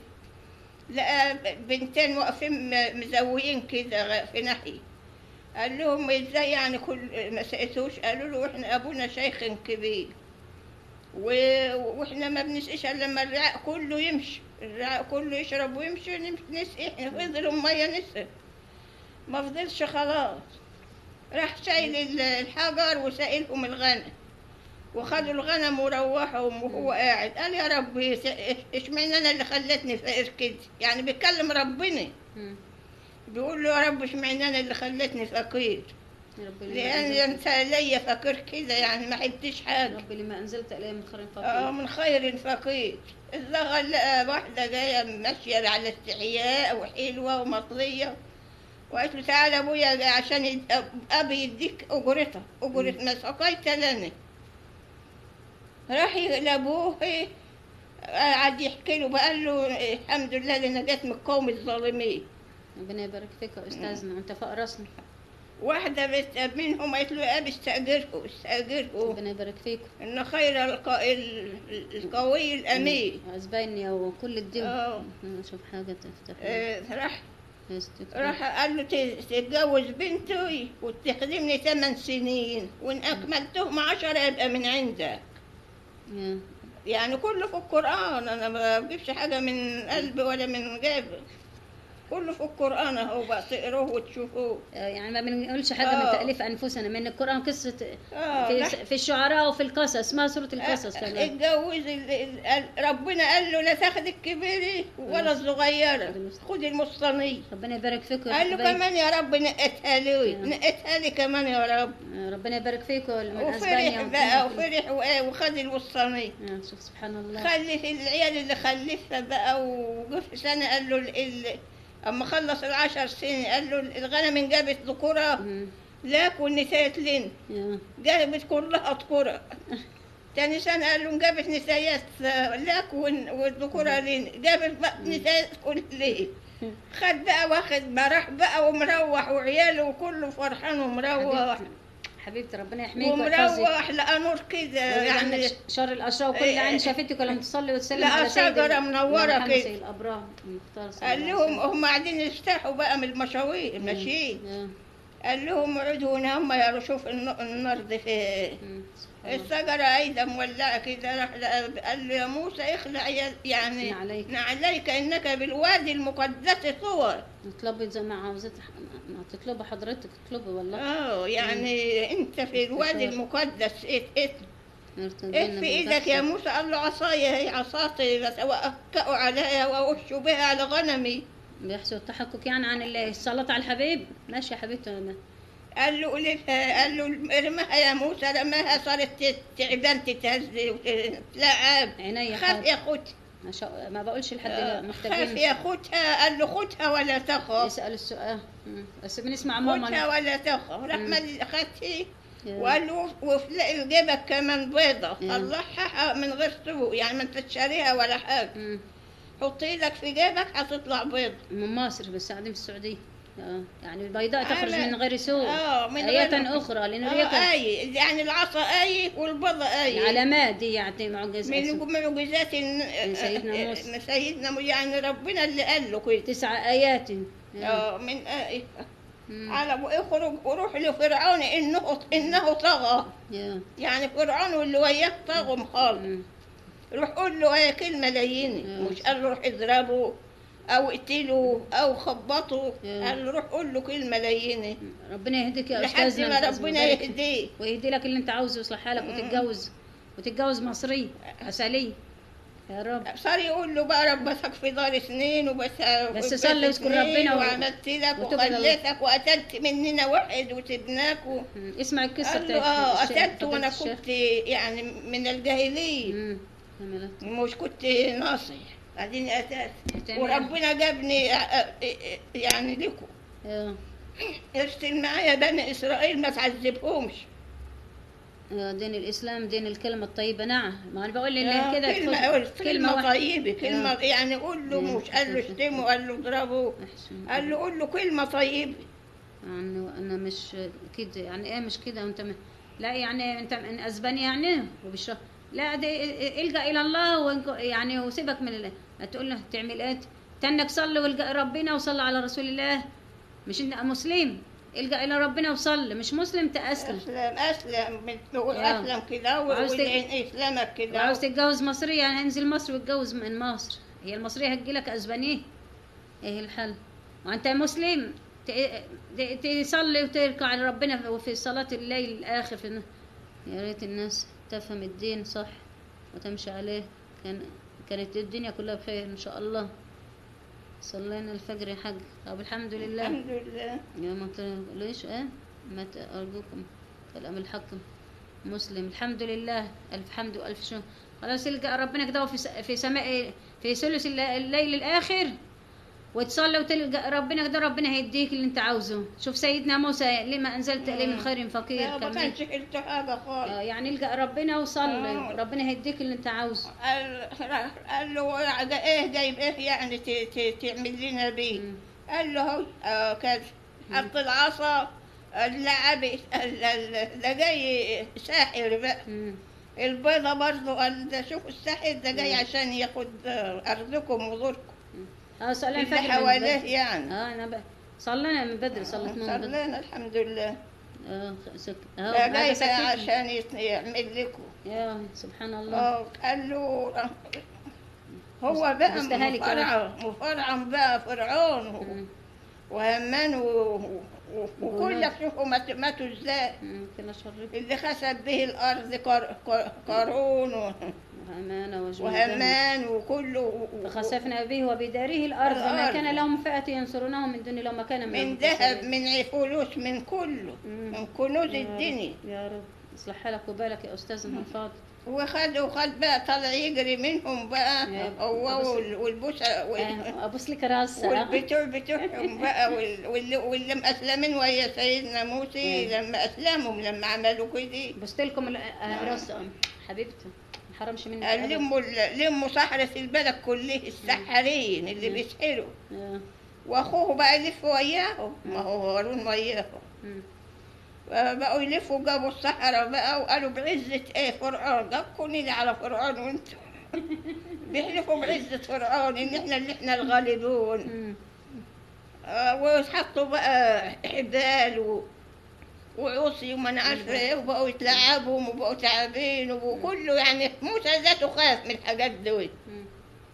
لقى بنتين واقفين م- مزويين كده غ- في ناحية قال لهم ازاي يعني كل ما سقتوش قالوا له احنا ابونا شيخ كبير و... واحنا ما بنسقيش الا لما الرعاء كله يمشي الرعاء كله يشرب ويمشي نمشي نسقي احنا فضلوا ميه نسقي ما فضلش خلاص راح شايل ال- الحجر وسائلهم الغنم وخدوا الغنم وروحهم وهو قاعد قال يا رب اشمعنى انا اللي خلتني فقير كده يعني بيتكلم ربنا مم. بيقول له يا رب اشمعنى انا اللي خلتني فقير يا رب لما لان أنزلت انت ليا فقير كده يعني ما حبتش يا حاجه رب لما أنزلت إليه من خير اه فقير من خير فقير الزغل لقى واحدة جاية ماشية على استحياء وحلوة ومطلية وقالت له تعالى ابويا عشان يد- أب- ابي يديك اجرتها اجرة ما سقيت لنا راح لابوه إيه، قعد يحكي له بقى له إيه، الحمد لله اللي نجات من القوم الظالمين ربنا يبارك فيك يا أستاذنا وأنت فقرسنا واحدة بت- منهم قالت له يا ابي استأجره استأجره ربنا يبارك فيك ان خير الق... ال- القوي الامين اسبانيا وكل الدول آه. شوف حاجة تفتح آه، راح يستك- راح قال له ت- تتجوز بنتي وتخدمني ثمان سنين وان اكملتهم عشرة يبقى من عندك يا. يعني كله في القرآن انا ما بجيبش حاجة من قلبي ولا من جاب كله في القرآن اهو بقى تقروه وتشوفوه آه، يعني ما بنقولش حاجة من آه. تأليف أنفسنا من القرآن قصة اه في, راح- في الشعراء وفي القصص اسمها سورة القصص آه، كمان اتجوز ال- ال- ال- ربنا قال له لا تاخد الكبيرة ولا الصغيرة خد المصطنية ربنا يبارك فيكم يا قال له حبايبي. كمان يا رب نقتها لي آه. نقتها لي كمان يا رب آه، ربنا يبارك فيكم من وفرح اسبانيا بقى وكل- وفرح و- وخد الوصانية آه، شوف سبحان الله خلف العيال اللي خلفها بقى وجه في سنة قال له ال... ال... أما خلص العشر سنين قال له الغنم جابت ذكورة مم. لاك والنساء لين يا. جابت كلها ذكورة تاني سنة قال له جابت نسايات لاك والن- والذكورة لين جابت بقى نسايات كلين خد بقى واخد ما راح بقى ومروح وعياله وكله فرحان ومروح حبيبتي حبيبتي ربنا يحميك ويحفظك ومروح لقى نور كده يعني يعني شر الاشرار وكل إيه. عين شافتك ولم تصلي وتسلم لقى على سيد شجرة ال- منورة الله يرحمه كده. سيد الابرار المختار صلى قال الله عليه لهم وسلم. هم قاعدين يستحوا بقى من المشاوير ماشيين يا. قال لهم اقعدوا هنا هم يا شوف الن- النار دي في مم. سبحان الله. الشجرة عايزة مولعة كده راح لقى- قال له يا موسى اخلع يا- يعني نعليك. نعليك انك بالوادي المقدس طور اطلبي زي ما عاوزت ما تطلبي حضرتك اطلبي والله اه يعني انت في الوادي إشارة. المقدس ات ات يرتضينا ايه في ايدك يا بالبحث. موسى قال له عصايا هي عصاتي بس وأكأوا عليها وأوش بها على غنمي بيحصل التحقق يعني عن الله الصلاة على الحبيب ماشي يا حبيبتي أنا قال له قلفها قال له ارمها يا موسى رماها صارت تت- تعبان تتهز وتلعب عينيا خاف حاضر. يا خوت ما شاء ما بقولش لحد آه، دلوقتي خاف محتاجين يا خوتها قال له خدها ولا تخف يسأل السؤال مم. بس بنسمع ماما خدها أنا. ولا تخف راح مم. مل- خدتها يا. وقال له وفي جيبك كمان بيضة مم. طلعها من غير سوق يعني ما انت تشتريها ولا حاجة مم. حطي لك في جيبك هتطلع بيض من مصر بس قاعدين في السعودية آه. يعني البيضاء تخرج أنا- من غير سوء اه من آية غير أخرى لأن اه ريك آية يعني العصا آية والبيضة آية العلامات دي يعني معجزة من معجزات الن- من سيدنا موسى. من سيدنا موسى يعني ربنا اللي قال له كده تسع آيات يا. اه من آية مم. على اخرج وروح لفرعون انه انه طغى يا. يعني فرعون واللي وياه طغوا خالص مم. روح قول له هي كلمة لينة مم. مش قال له روح اضربه او اقتله او خبطه مم. قال له روح قول له كلمة لينة ربنا يهديك يا لحد أستاذنا ما الأستاذ ربنا مبارك. يهديه ويهدي لك اللي انت عاوزه ويصلح حالك وتتجوز وتتجوز مصري عسلية يا رب صار يقول له بقى ربتك في دار سنين وبس بس صلي واذكر ربنا و- وعملت لك وتوب إلى الله. وخليتك وقتلت مننا واحد وسبناك و... مم. اسمع القصة قال له بتاعت اه الشيخ- قتلت فضيلة وانا الشيخ. كنت يعني من الجاهلين مم. كملت. مش كنت ناصح بعدين قتلت بتعمل وربنا جابني ع- يعني لكم يا ارسل معايا بني اسرائيل ما تعذبهمش يا دين الإسلام دين الكلمة الطيبة نعم ما أنا بقول لي آه، اللي كده كلمة تخش- كلمة واحدة. طيبة كلمة آه. يعني قول له مم. مش قال له اشتمه قال له اضربه أحسن. قال له قول له كلمة طيبة يعني أنا مش كده يعني إيه مش كده وأنت م... لا يعني أنت من أسبانيا يعني وبالشهر لا دي الجأ إلى الله وإنك- يعني وسيبك من الله لا تقول له تعمل إيه تنك صلي والجأ ربنا وصلي على رسول الله مش أنت مسلم الجأ إلى ربنا وصلي مش مسلم تأسلم اسلم اسلم تقول آه. اسلم كده وعاوز وقول تك- اسلامك كده وعاوز تتجوز مصرية يعني انزل مصر واتجوز من مصر هي المصرية هتجيلك اسبانية ايه الحل وانت مسلم ت- ت- تصلي وتركع لربنا وفي صلاة الليل الآخر في الن- يا ريت الناس تفهم الدين صح وتمشي عليه كان كانت الدنيا كلها بخير ان شاء الله صلينا الفجر يا حاج طب الحمد لله الحمد لله يا ما تقوليش ايه ما ت- أرجوكم كلام الحق مسلم الحمد لله ألف حمد وألف شكر خلاص يلقى ربنا كده في س- في سماء في ثلث الل- الليل الآخر وتصلي وتلقى ربنا كده ربنا هيديك اللي انت عاوزه شوف سيدنا موسى لما أنزلت إليه من خير فقير لا ما كان كانش حيلته حاجة خالص آه، يعني القى ربنا وصلي آه. ربنا هيديك اللي انت عاوزه قال قال له ايه جايب ايه يعني ت- ت- تعمل لنا بيه مم. قال له هو آه كذا حط العصا اللعب ال- ال- ده جاي ساحر بقى مم. البيضة برضه قال ده شوفوا الساحر ده جاي مم. عشان ياخد آه، أرضكم وظهركم اه صلي اللي الفجر من حواليه بدري. يعني اه انا ب... صلينا من بدري صليت من بدري صلينا الحمد لله اه سك... ده اه جاي هذا بقى سكتني. عشان يت- يعمل لكم يا سبحان الله اه قال له هو بقى مستهالك يا مفرعن مفرعن بقى فرعون مم. وهمان و... و... وكلك شوفوا مات- ماتوا ازاي مم. كنا شرب اللي خسف به الارض قار... قار... قارون و... وهمان وجنوده وهمان وكله و... و... فخسفنا به وبداره الارض ما الأرض. كان لهم فئه ينصرونهم من دون الله ما كان من المنتصرين. ذهب من فلوس من كله مم. من كنوز يا رب- الدنيا يا رب اصلح حالك وبالك يا استاذنا الفاضل وخد وخد بقى طلع يجري منهم بقى يا هو أبو وال- والبوسه وال... آه، ابوس لك راسه والبتوع بتوعهم بقى وال- واللي, واللي مأسلمين ويا سيدنا موسى إيه. لما أسلموا لما عملوا كده بوست لكم ال- آه، راسه حبيبتي ما حرمش منك قال أبداً. لموا ال- لموا سحرة البلد كله السحارين اللي مم. بيسحروا آه. واخوه بقى يلف وياهم ما هو هارون وياهم مم. بقوا يلفوا جابوا السحرة بقى وقالوا بعزة ايه فرعون جابكم لي على فرعون وانتم بيحلفوا بعزة فرعون ان احنا اللي احنا الغالبون مم. آه، وحطوا بقى حبال و... وعصي وما انا عارفه ايه وبقوا يتلعبوا وبقوا تعبين وكله يعني موسى ذاته خاف من الحاجات دول مم.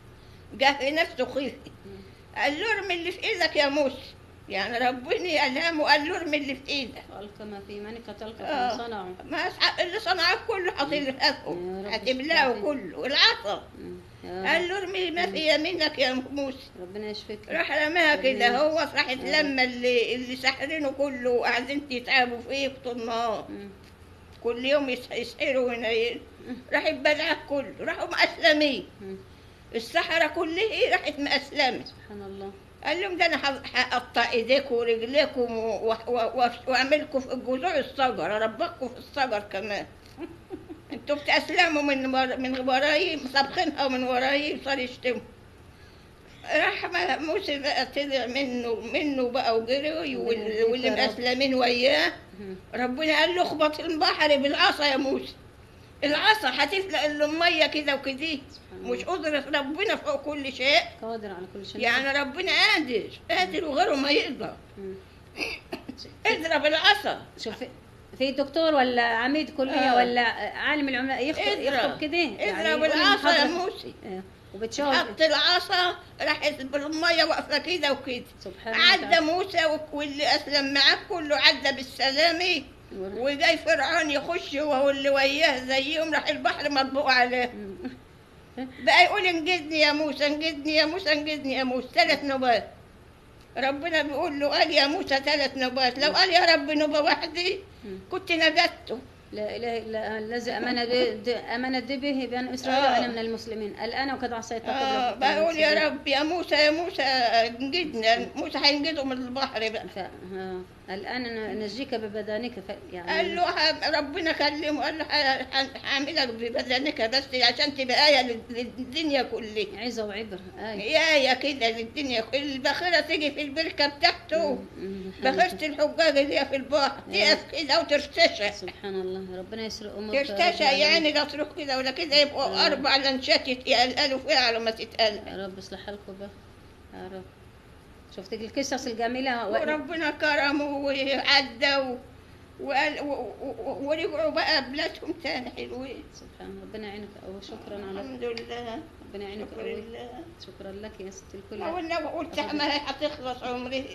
جه في نفسه خيف مم. قال له ارمي اللي في ايدك يا موسى يعني ربنا الهمه قال له ارمي اللي في ايدك ألقى ما في منك تلقى آه. ما صنعوا ما أصح- اللي صنعه كله هتلهفه يا رب هتبلعه اشفعك. كله العصا مم. يا قال رب. له ارمي ما في يمينك يا موسى ربنا يشفيك راح رماها كده آمين. هو راحت آمين. لما اللي اللي ساحرينه كله وقاعدين يتعبوا فيه طول النهار مم. كل يوم يس- يسحروا وينيلوا راح يبلعه كله راحوا مأسلمين مم. السحرة كلها راحت مأسلمة سبحان الله قال لهم ده انا ه- هقطع ايديكم ورجليكم و- و- و- واعملكم في جذوع الشجر اربطكم في الشجر كمان انتوا بتأسلموا من ور- من وراي مسابقينها ومن وراي صار يشتموا راح ما- موسى بقى طلع منه منه بقى وجري وال- واللي يا رب. مأسلمين وياه مم. ربنا قال له اخبط البحر بالعصا يا موسى العصا هتفلق الميه كده وكده مش قدرة ربنا فوق كل شيء قادر على كل شيء يعني ربنا قادر قادر وغيره ما يقدر مم. اضرب العصا شوف في- في دكتور ولا عميد كلية آه. ولا عالم العلماء يخطب اضرب. يخطب كده يعني اضرب يقول العصا يا المحاضرة- موسى آه. وبتشوف حط العصا راحت بالميه واقفه كده وكده سبحان عدى الله موسى و- واللي اسلم معاه كله عدى بالسلامه وجاي فرعون يخش وهو اللي وياه زيهم راح البحر مطبوق عليه مم. بقى يقول انجدني يا موسى انجدني يا موسى انجدني يا موسى ثلاث نوبات ربنا بيقول له قال يا موسى ثلاث نوبات لو قال يا رب نوبة واحدة مم. كنت نجدته لا اله الا الذي امن ب- د- امنت به بني اسرائيل آه. وانا من المسلمين الان وقد عصيت قبل آه وكنت من بقول يا المفسدين. رب يا موسى يا موسى انجدنا موسى هينجده من البحر بقى ف... آه. الان ن- نجيك ببدانك ف... يعني قال له ه- ربنا كلمه قال له ه- ه- هعملك ببدنك بس عشان تبقى آية لل- للدنيا كلها عزة وعبر آية هي آية كده للدنيا كلها الباخرة تيجي في البركة بتاعته مم. بخرة الحجاج اللي هي في البحر أيوة. تقف كده وترتشى سبحان الله ربنا يسرق امك يا رب ترتشى العالمين. يعني لا تروح كده ولا كده يبقوا أيوة. أربع لانشات يتقلقلوا فيها على ما تتقلق يا رب اصلح حالكم بقى يا رب شفتك القصص الجميلة و... وربنا كرمه وعدى و... وقال و... و... ورجعوا بقى بلادهم تاني حلوين سبحان ربنا يعينك أو شكرا على الحمد لله ربنا يعينك شكرا أوي لله شكرا لك يا ست الكل ما قلنا قلت ما هي هتخلص عمري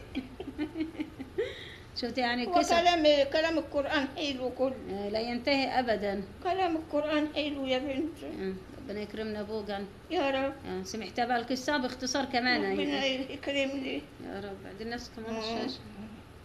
شفت يعني القصة وكلام كلام القرآن حلو كله آه، لا ينتهي أبدا كلام القرآن حلو يا بنت آه، ربنا يكرمنا أبوك يعني يا رب آه، سمعت بقى القصة باختصار كمان ربنا يعني. يكرمني يا رب بعدين نفسك كمان مم. الشاشة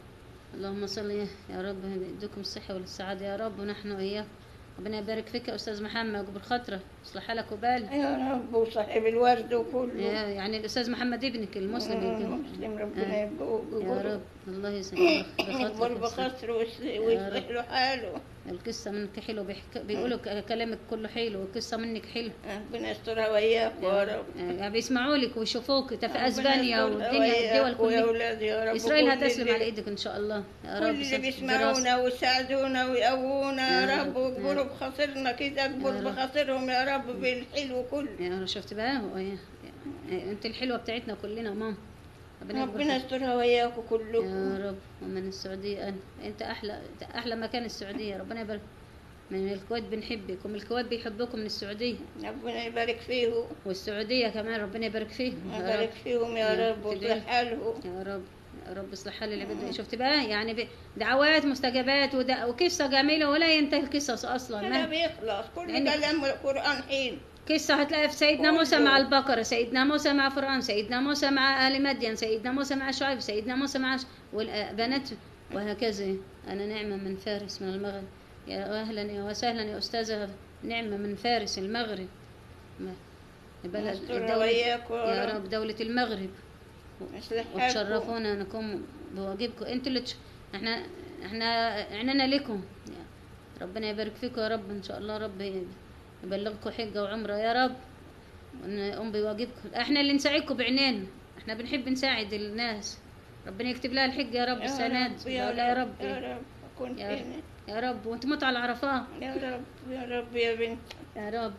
اللهم صل يا رب يديكم الصحة والسعادة يا رب ونحن وإياك ربنا يبارك فيك يا أستاذ محمد وجبر خاطرة يصلح حالك وبال يا رب وصاحب الورد وكله يا- يعني الأستاذ محمد ابنك المسلم يمكن. مسلم ربنا آه. يبقى يا رب الله يسلمك يكبر بخاطره ويصلح له حاله القصة منك حلو بيحك... بيقولوا ك- كلامك كله حلو والقصة منك حلو ربنا يسترها وياك يا رب يعني بيسمعوا لك ويشوفوك انت في ربنا اسبانيا يسترها والدنيا وياك الدول ويا كلها أولادي يا رب اسرائيل وكل هتسلم اللي- على ايدك ان شاء الله يا كل رب اللي بسبب الدراسة. بيسمعونا ويساعدونا ويقوونا يا يا رب. رب واجبروا بخاطرنا كده يا اجبر رب. بخاطرهم يا رب بالحلو كله يا رب شفت بقى هو يا- يا- انت الحلوه بتاعتنا كلنا يا ماما ربنا يكبر ربنا خيرك. يسترها وياكم كلكم يا رب ومن السعوديه انا انت احلى انت احلى مكان السعوديه ربنا يبارك من الكويت بنحبك ومن الكويت بيحبوكم من السعوديه ربنا يبارك فيهم والسعوديه كمان ربنا يبارك فيهم يا رب يبارك فيهم يا يا رب تدعي. ويصلح حالهم يا رب يا رب اصلح حال العباد شفت بقى يعني ب- دعوات مستجابات ودا- وقصه جميله ولا ينتهي القصص اصلا لا ما بيخلص كل لأنك- كلام القرآن حين قصة هتلاقي في سيدنا موسى كله. مع البقرة سيدنا موسى مع فرعون سيدنا موسى مع أهل مدين سيدنا موسى مع شعيب سيدنا موسى مع ش... والبنات وهكذا أنا نعمة من فارس من المغرب يا أهلا يا وسهلا يا أستاذة نعمة من فارس المغرب ما- البلد يسترها الدولة وياكم يا يا رب دولة المغرب يصلح حالكم وتشرفونا انكم بواجبكم انتوا اللي تش... احنا احنا عننا لكم يا ربنا يبارك فيكم يا رب ان شاء الله رب يبلغكم حجه وعمره يا رب ونقوم بواجبكم احنا اللي نساعدكم بعينينا احنا بنحب نساعد الناس ربنا يكتب لها الحجه يا رب السنه دي يا لا يا رب رب يا رب كن يا رب. فينا يا رب وتموت على عرفات يا رب يا رب يا بنت يا رب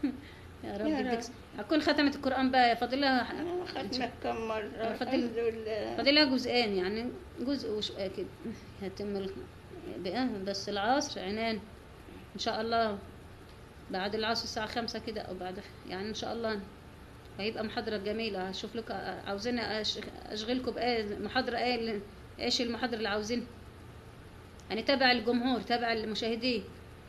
يا رب يا يديك رب. هتكون ختمت القران بقى فاضل لها أنا ختمة كم مرة فضل- الحمد لله فاضل لها جزئين يعني جزء وش كده هتم ال- بقى بس العصر عنان ان شاء الله بعد العصر الساعة خمسة كده او بعد يعني ان شاء الله هيبقى محاضرة جميلة هشوف لك عاوزين أش- اشغلكم بايه محاضرة ايه اللي- ايش المحاضرة اللي عاوزين يعني تبع الجمهور تبع المشاهدين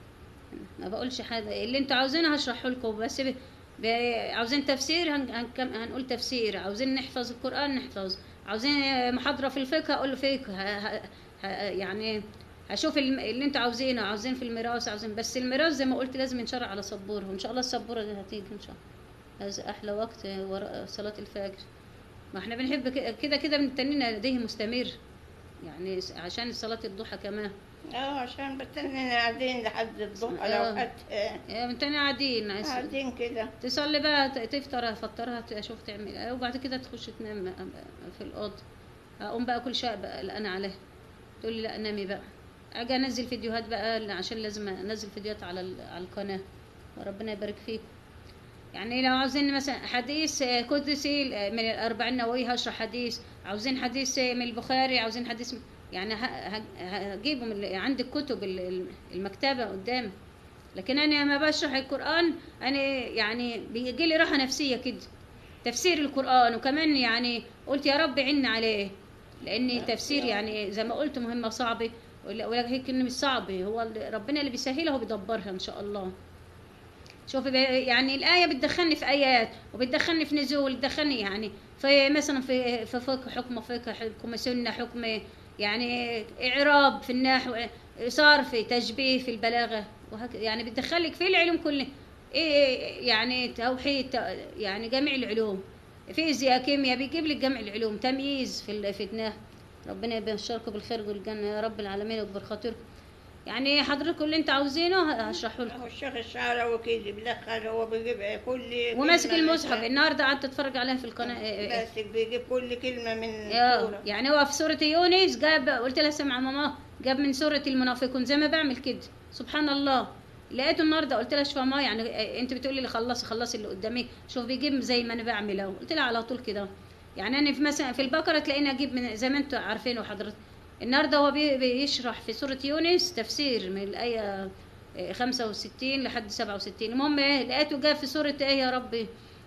ما بقولش حاجة اللي انتوا عاوزينه هشرحه لكم بس ب... ب... عاوزين تفسير هن... هنكم... هنقول تفسير عاوزين نحفظ القرآن نحفظ عاوزين محاضرة في الفقه اقول له فقه ه... ه... ه... يعني هشوف الم- اللي انتوا عاوزينه عاوزين في الميراث عاوزين بس الميراث زي ما قلت لازم ينشرع على سبوره وان شاء الله السبوره دي هتيجي ان شاء الله هذا احلى وقت وراء صلاة الفجر ما احنا بنحب ك- كده كده بنتنينا لديه مستمر يعني س- عشان صلاة الضحى كمان اه عشان بستنى قاعدين لحد الضحى آه. لو حتى يا بنتنا قاعدين عايز- قاعدين كده تصلي بقى ت- تفطر افطرها تشوف تعمل ايه وبعد كده تخش تنام في الاوضه اقوم بقى كل شويه بقى قلقانه عليها تقول لي لا نامي بقى اجي انزل فيديوهات بقى عشان لازم انزل فيديوهات على ال- على القناه وربنا يبارك فيك يعني لو عاوزين مثلا حديث آه، قدسي آه، من الأربعين النووية هشرح حديث عاوزين حديث آه، من البخاري عاوزين حديث من يعني ه- ه- هجيبه من ال- عندك كتب ال- ال- المكتبة قدامي لكن أنا ما بشرح القرآن أنا يعني بيجي لي راحة نفسية كده تفسير القرآن وكمان يعني قلت يا رب عنا عليه لأن تفسير يعني زي ما قلت مهمة صعبة ولا ولا هيك إنه مش صعبة هو اللي- ربنا اللي بيسهلها وبيدبرها إن شاء الله شوفي بقى- يعني الآية بتدخلني في آيات وبتدخلني في نزول تدخلني يعني في مثلا في في فقه حكم فقه حكم سنة حكم يعني إعراب في النحو صرف تشبيه في البلاغة وهكذا يعني بتدخلك في العلوم كله إيه يعني توحيد ت- يعني جميع العلوم فيزياء كيمياء بيجيب لك جميع العلوم تمييز في ال- في النحو ربنا يبشركم بالخير والجنة يا رب العالمين ويكبر خاطركم يعني حضرتك اللي انت عاوزينه هشرحه لكم هو الشيخ الشعراوي كده بيدخل هو بيجيب كل وماسك كلمة المصحف من- النهارده قعدت اتفرج عليها في القناه ماسك بيجيب كل كلمة من يا سورة يعني هو في سوره يونس جاب قلت لها سمع ماما جاب من سوره المنافقون زي ما بعمل كده سبحان الله لقيته النهارده قلت لها شوف يا ماما يعني اه، انت بتقولي لي خلصي خلصي اللي قدامك شوف بيجيب زي ما انا بعمل اهو قلت لها على طول كده يعني انا في مثلا في البقره تلاقيني اجيب من زي ما انتم عارفين وحضرتك النهارده هو بي- بيشرح في سوره يونس تفسير من الايه اه، 65 لحد 67 المهم ايه لقيته جاب في سوره ايه يا ربي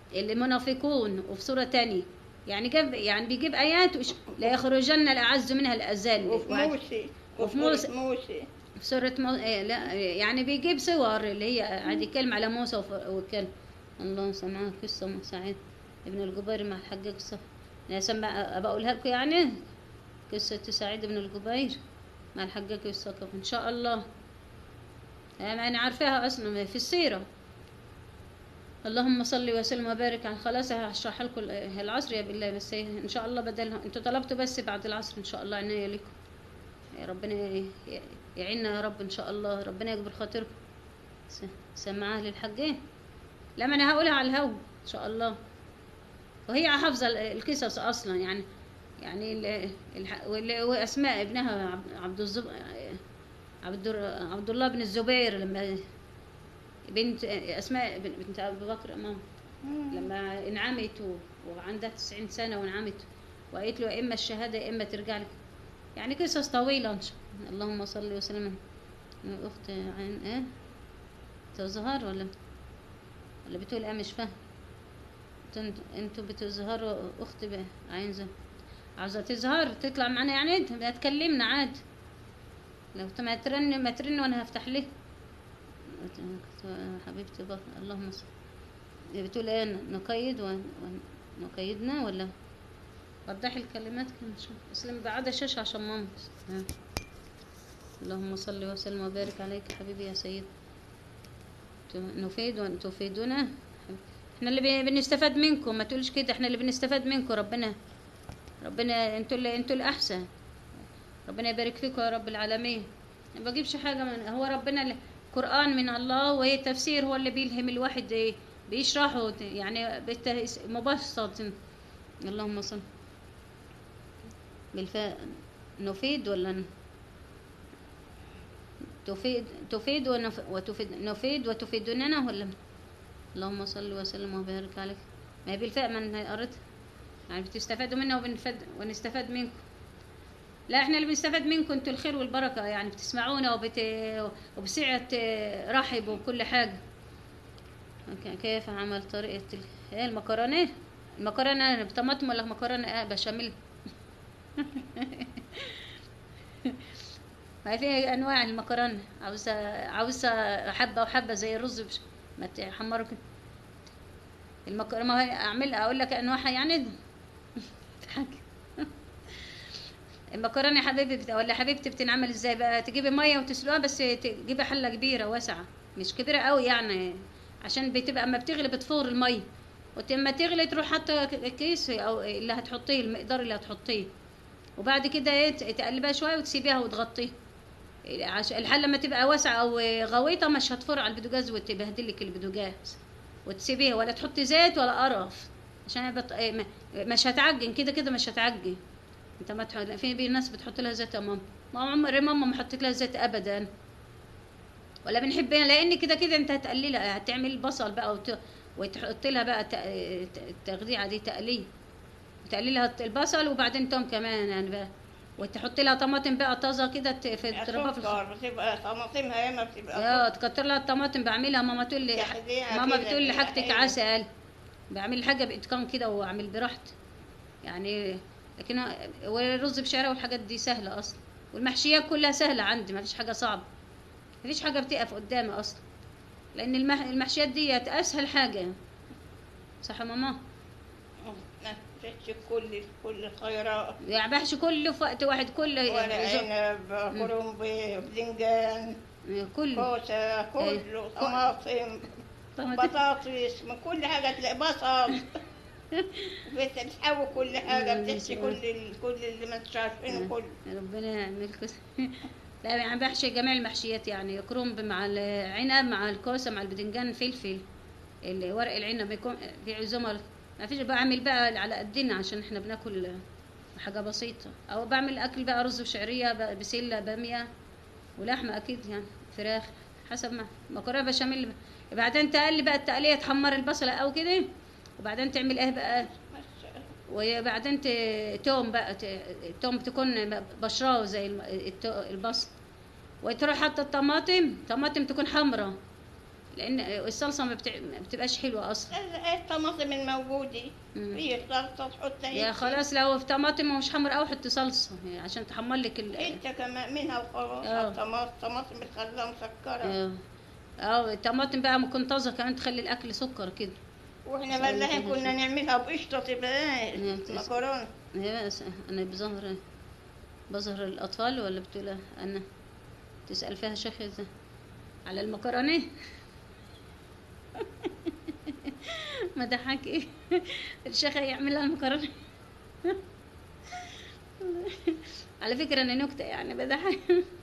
المنافقون وفي سوره تانية يعني جاب يعني بيجيب ايات وش لا يخرجن الاعز منها الاذل وفي وعد- موسى وفي موسى. موسى في سورة مو... إيه لا يعني بيجيب صور اللي هي عاد يتكلم على موسى وف... وكان الله سمعها قصة مع سعيد ابن الجبير مع الحجاج الصف أنا سمع أبقى أقولها لكم يعني قصة سعيد بن الجبير مع الحجاج الثقفي إن شاء الله يعني أنا عارفاها أصلا في السيرة اللهم صل وسلم وبارك على خلاص هشرح لكم العصر يا بالله بس هي ان شاء الله بدلها انتوا طلبتوا بس بعد العصر ان شاء الله عناية لكم يا ربنا ي- ي- يعيننا يا رب ان شاء الله ربنا يكبر خاطركم س- سمعها للحاجين لا ما انا هقولها على الهوا ان شاء الله وهي حافظه ال- القصص اصلا يعني يعني ال- الح- وال- واسماء ابنها عبد- عبد الزب عبد الر- عبد الله بن الزبير لما بنت اسماء بن- بنت ابو بكر امام لما انعمت و- وعندها 90 سنه وانعمت وقالت له يا اما الشهاده يا اما ترجع لك يعني قصص طويله ان شاء الله اللهم صل وسلم اخت عين ايه تظهر ولا ولا بتقول ايه مش فاهم انتوا انتوا بتظهروا اخت بقى عين زي عاوزه تظهر تطلع معانا يعني انت تكلمنا عادي لو ت- ما ترن ما ترن وانا هفتح ليه حبيبتي بقى اللهم صل هي بتقول ايه نقيد و... ونقيدنا ولا وضحي الكلمات كده نشوف اسلم بعد الشاشة عشان ماما ها. اللهم صل وسلم وبارك عليك حبيبي يا سيد ت- نفيد وتفيدنا احنا اللي بن- بنستفاد منكم ما تقولش كده احنا اللي بنستفاد منكم ربنا ربنا انتوا اللي انتوا الاحسن ربنا يبارك فيكم يا رب العالمين ما بجيبش حاجه من هو ربنا اللي- قران من الله وهي تفسير هو اللي بيلهم الواحد ايه بيشرحه يعني بالت- مبسط اللهم صل بالفاء نفيد ولا ن- تفيد تفيد ونف وتفيد نفيد وتفيدوننا ولا اللهم صل وسلم وبارك عليك ما هي بالفاء ما انا قريتها يعني بتستفادوا منا وبنفد ونستفاد منكم لا احنا اللي بنستفاد منكم انتوا الخير والبركه يعني بتسمعونا وبت... وبسعه رحب وكل حاجه ك- كيف عمل طريقه ال- ايه المكرونه المكرونه بطماطم ولا مكرونه اه بشاميل ما هي في انواع المكرونه عاوزه عاوزه حبه وحبه زي الرز بش... ما تحمروا كده المكرونه ما هي اعمل اقول لك انواعها يعني تضحك. المكرونه يا حبيبي بت... ولا حبيبتي بتنعمل ازاي بقى تجيبي ميه وتسلقها بس تجيبي حله كبيره واسعه مش كبيره قوي يعني عشان بتبقى اما بتغلي بتفور الميه ولما تغلي تروح حاطه كيس او اللي هتحطيه المقدار اللي هتحطيه وبعد كده ايه ت- تقلبها شويه وتسيبيها وتغطيها عشان الحله لما تبقى واسعه او غويطه مش هتفر على البوتاجاز وتبهدلك البوتاجاز وتسيبيها ولا تحطي زيت ولا قرف عشان بط... إيه ما- مش هتعجن كده كده مش هتعجن انت ما تح... في بي ناس بتحط لها زيت يا ماما ما عمري ماما ما حطيت لها زيت ابدا ولا بنحبها لان كده كده انت هتقللها هتعمل البصل بقى وت... وتحط لها بقى ت... ت- التغذيه دي تقليه تقلي لها البصل وبعدين توم كمان يعني بقى وتحط لها طماطم بقى طازه كده ت- في تضربها في الخ... سكر بتبقى طماطمها ياما بتبقى اه تكتر لها الطماطم بعملها ماما تقول لي تحديها ماما كده بتقول لي بتبقى حاجتك حلوة. عسل بعمل حاجه باتقان كده واعمل براحتي يعني لكن والرز بشعريه والحاجات دي سهله اصلا والمحشيات كلها سهله عندي ما فيش حاجه صعبه ما فيش حاجه بتقف قدامي اصلا لان المح... المحشيات دي اسهل حاجه صح يا ماما ما فيش كل كل الخيرات يعني بحشي كله في وقت واحد كله ورق عنب كرنب بدنجان كله كوسه كله طماطم طماطم. بطاطس من كل حاجه تلاقي بصل بت- بتحوي كل حاجه مم، بتحشي كل ال- كل اللي ما انتش عارفينه كله ربنا يعملكم لا يعني بحشي جميع المحشيات يعني كرنب مع العنب مع الكوسه مع البدنجان فلفل ال- ورق العنب بيكون في عزومه ما فيش بعمل بقى على قدنا عشان احنا بناكل حاجه بسيطه او بعمل اكل بقى رز بشعريه ب- بسله باميه ولحمه اكيد يعني فراخ حسب ما مكرونه بشاميل بعدين تقلي بقى التقليه تحمر البصله او كده وبعدين تعمل ايه بقى بس وبعدين ت- توم بقى ت- التوم تكون بشراوي زي الم- الت- البصل وتروح حاطه الطماطم طماطم تكون حمراء لان الصلصه ما بتع- ما بتبقاش حلوه اصلا ايه الطماطم الموجوده مم. هي الصلصه تحطها يا انت. خلاص لو في طماطم مش حمراء او حط صلصه يعني عشان تحمر لك ال انت كمان منها وخلاص آه. الطماطم الطماطم بتخليها مسكره اه اه الطماطم بقى ممكن طازه كمان تخلي الاكل سكر كده واحنا سوي بلاحين كده كنا شوف. نعملها بقشطه تبقى نعم، تس- مكرونه هي بس انا بظهر بظهر الأطفال ولا بتقول أنا تسأل فيها شيخ إزاي على المكرونة ما ضحك ايه الشيخ هيعمل لها المكرونة على فكرة أنا نكتة يعني بضحك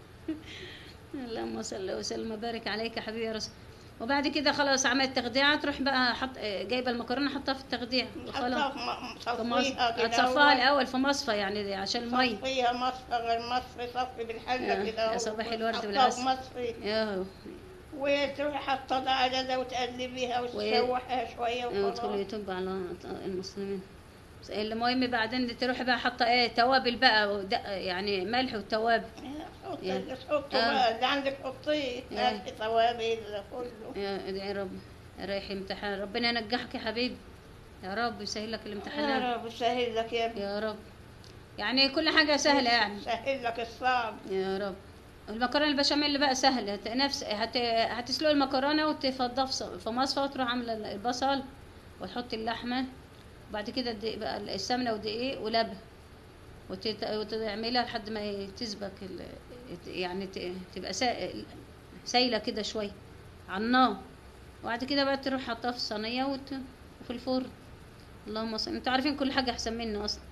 اللهم صل وسلم وبارك عليك يا حبيبي يا رسول وبعد كده خلاص عملت تخديعة تروح بقى حط جايبة المكرونة حطها في التخديع وخلاص حطها في في مص- مصفيها كده هتصفاها أول. الأول في مصفى يعني عشان المي صفيها مصفى غير مصفي صفي بالحلة يا- كده يا أهو. صباح الورد حطها بالعسل. في مصفي يا وتروح حاطة ده على ده وتقلبيها وتشوحها شوية وتدخل وخلاص يتوب على المسلمين بس المهم بعدين تروح بقى حاطه ايه توابل بقى ودق يعني ملح وتوابل حطي يا. اللي تحطه آه. بقى اللي عندك حطيه يا. ملح توابل كله يا ادعي رب رايح امتحان ربنا ينجحك يا حبيبي يا رب يسهل لك الامتحانات يا رب سهل لك يا ابني يا رب يعني كل حاجه سهله يعني سهل لك الصعب يا رب المكرونه البشاميل بقى سهله هت- نفس هت... هتسلق المكرونه وتفضها في ص- في مصفى وتروح عامله البصل وتحط اللحمه وبعد كده الدقيق بقى السمنه ودقيق ولبن وتت... وتعملها لحد ما تسبك ال... يعني ت... تبقى سا... سايله كده شويه على النار وبعد كده بقى تروح حطها في الصينيه وت... وفي الفرن اللهم صل انتوا عارفين كل حاجه احسن مني اصلا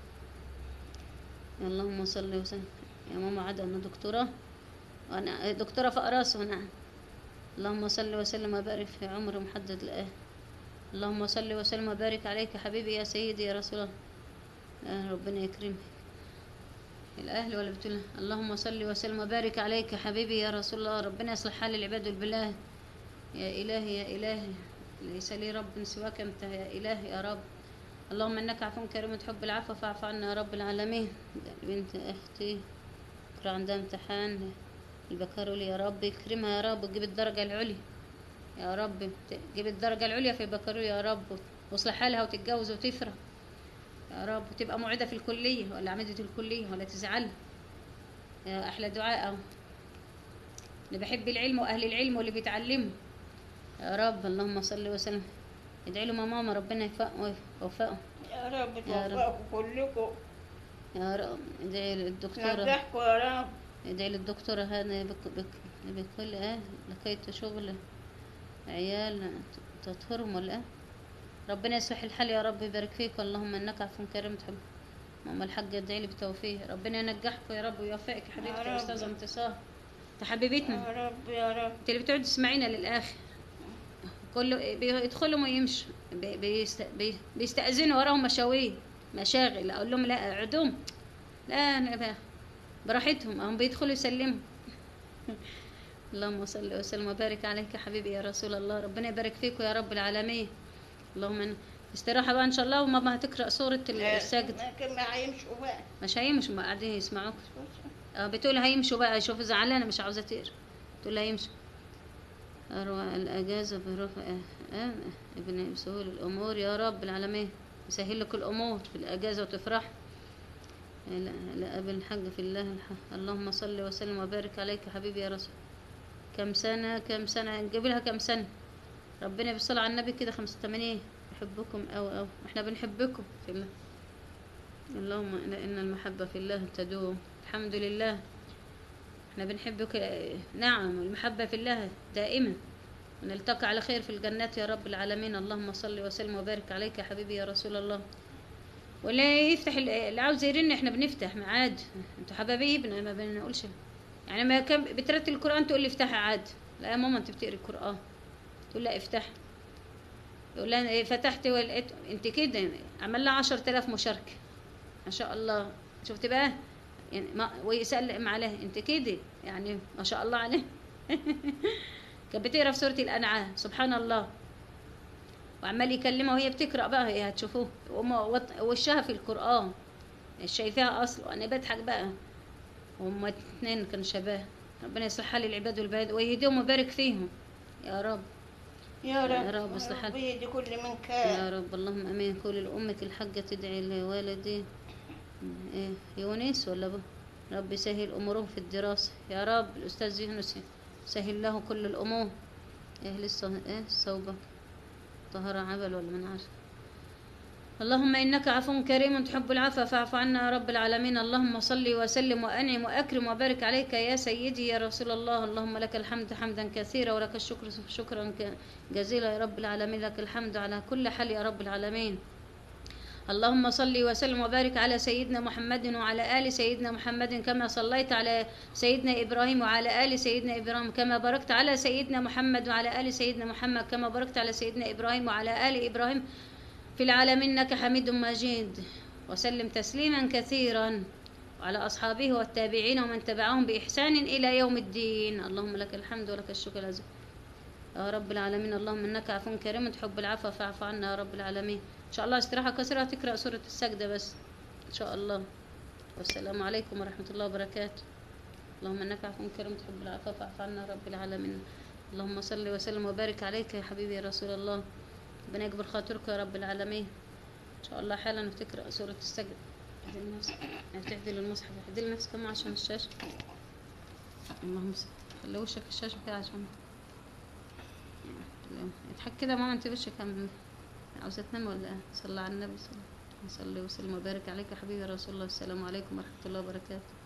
اللهم صل وسلم يا ماما عاد انا دكتوره وانا دكتوره فقراس وانا اللهم صل وسلم وبارك في عمر محدد الآن اللهم صل وسلم وبارك عليك حبيبي يا سيدي يا رسول الله آه ربنا يكرمك الأهل ولا بتقول اللهم صل وسلم وبارك عليك حبيبي يا رسول الله ربنا يصلح حال العباد والبلاد يا إلهي يا إلهي ليس لي رب سواك أنت يا إلهي يا رب اللهم إنك عفو كريم تحب العفو فاعف عنا يا رب العالمين بنت أختي بكرة عندها امتحان البكالوريا يا رب اكرمها يا رب وتجيب الدرجة العليا يا رب تجيب الدرجة العليا في البكالوريا يا رب واصلح حالها وتتجوز وتفرح يا رب وتبقى معيدة في الكلية ولا عميدة الكلية ولا تزعل يا أحلى دعاء أهو. اللي بحب العلم وأهل العلم واللي بيتعلموا يا رب اللهم صل وسلم ادعي له ماما ربنا يوفقه ويوفقه يا رب يا رب. توفقكم كلكم يا رب ادعي للدكتورة نجحكم يا رب ادعي للدكتورة هاني بك بك بكل اه لقيت شغل عيال تطهرهم ولا اه ربنا يصلح الحال يا رب يبارك فيك اللهم انك عفو كريم تحب ماما الحاجة ادعي لي بتوفيق ربنا ينجحكم يا رب ويوفقك يا حبيبتي يا يا رب. استاذة انتصار انت حبيبتنا يا رب يا رب انت اللي بتقعد تسمعينا للاخر كله بيدخلوا ويمشوا بي- بيست... بي- بيستأذنوا وراهم مشاوير مشاغل اقول لهم لا اقعدوا لا انا ب- براحتهم هم بيدخلوا يسلموا اللهم صل وسلم وبارك عليك يا حبيبي يا رسول الله ربنا يبارك فيكم يا رب العالمين اللهم إن- استراحة بقى ان شاء الله وماما هتقرأ سورة السجد لكن ما هيمشوا بقى مش هيمشوا ما قاعدين يسمعوك اه بتقول هيمشوا بقى شوف زعلانه مش عاوزه تقرا تقول هيمشوا أروع الأجازة برفع آه ابن سهول الأمور يا رب العالمين يسهل لك الأمور في الأجازة وتفرح لا لا أبن الحق في الله الحق. اللهم صل وسلم وبارك عليك حبيبي يا رسول كم سنة كم سنة نجيب لها كم سنة ربنا بالصلاة على النبي كده خمسة وثمانين يحبكم أو أو احنا بنحبكم في الله اللهم إن إن المحبة في الله تدوم الحمد لله احنا بنحبك آه، نعم المحبة في الله دائما ونلتقي على خير في الجنات يا رب العالمين اللهم صل وسلم وبارك عليك يا حبيبي يا رسول الله ولا يفتح ال- اللي عاوز يرن احنا بنفتح عاد انتوا حبايبنا ما بنقولش يعني ما كان بترتل القرآن تقول لي افتحي عاد لا يا ماما انت بتقري القرآن تقول لا افتح يقول لها إيه فتحت ولقيت انت كده عمل لها 10000 مشاركة ما شاء الله شفت بقى يعني ما ويسلم عليه انت كده يعني ما شاء الله عليه كانت بتقرا في سوره الانعام سبحان الله وعمال يكلمها وهي بتقرا بقى هي هتشوفوه وما وط- وشها في القران مش شايفاها اصلا وانا بضحك بقى وهم اتنين كانوا شباب ربنا يصلح حال العباد والبلاد ويهديهم ويبارك فيهم يا رب يا رب يا رب اصلح حالك. يهدي كل من يا كان رب اللهم امين قول لامك الحاجه تدعي لوالدي إيه يونس ولا ب... رب سهل امورهم في الدراسه يا رب الاستاذ يونس سهل له كل الامور ايه لسه ايه الصوبه طهارة عبل ولا من عارف اللهم إنك عفو كريم تحب العفو فاعف عنا يا رب العالمين اللهم صل وسلم وأنعم وأكرم وبارك عليك يا سيدي يا رسول الله اللهم لك الحمد حمدا كثيرا ولك الشكر شكرا ك- جزيلا يا رب العالمين لك الحمد على كل حال يا رب العالمين اللهم صل وسلم وبارك على سيدنا محمد وعلى آل سيدنا محمد كما صليت على سيدنا إبراهيم وعلى آل سيدنا إبراهيم كما باركت على سيدنا محمد وعلى آل سيدنا محمد كما باركت على سيدنا إبراهيم وعلى آل إبراهيم في العالمين إنك حميد مجيد وسلم تسليما كثيرا وعلى أصحابه والتابعين ومن تبعهم بإحسان إلى يوم الدين اللهم لك الحمد ولك الشكر العظيم يا رب العالمين اللهم انك عفو كريم تحب العفو فاعف عنا يا رب العالمين ان شاء الله استراحه قصيره تقرا سوره السجده بس ان شاء الله والسلام عليكم ورحمه الله وبركاته اللهم انك عفو كريم تحب العفو فاعف عنا يا رب العالمين اللهم صل وسلم وبارك عليك يا حبيبي يا رسول الله ربنا يكبر خاطرك يا رب العالمين ان شاء الله حالا بتقرا سوره السجده اعدل نفسك تعدل المصحف اعدل نفسك كمان عشان الشاشه اللهم صل خلي وشك الشاشه كده عشان اضحك كده ماما انت وشك كان عاوزة تنام ولا ايه صلى على النبي صلى الله عليه وسلم وسلم وبارك عليك يا حبيبي يا رسول الله السلام عليكم ورحمة الله وبركاته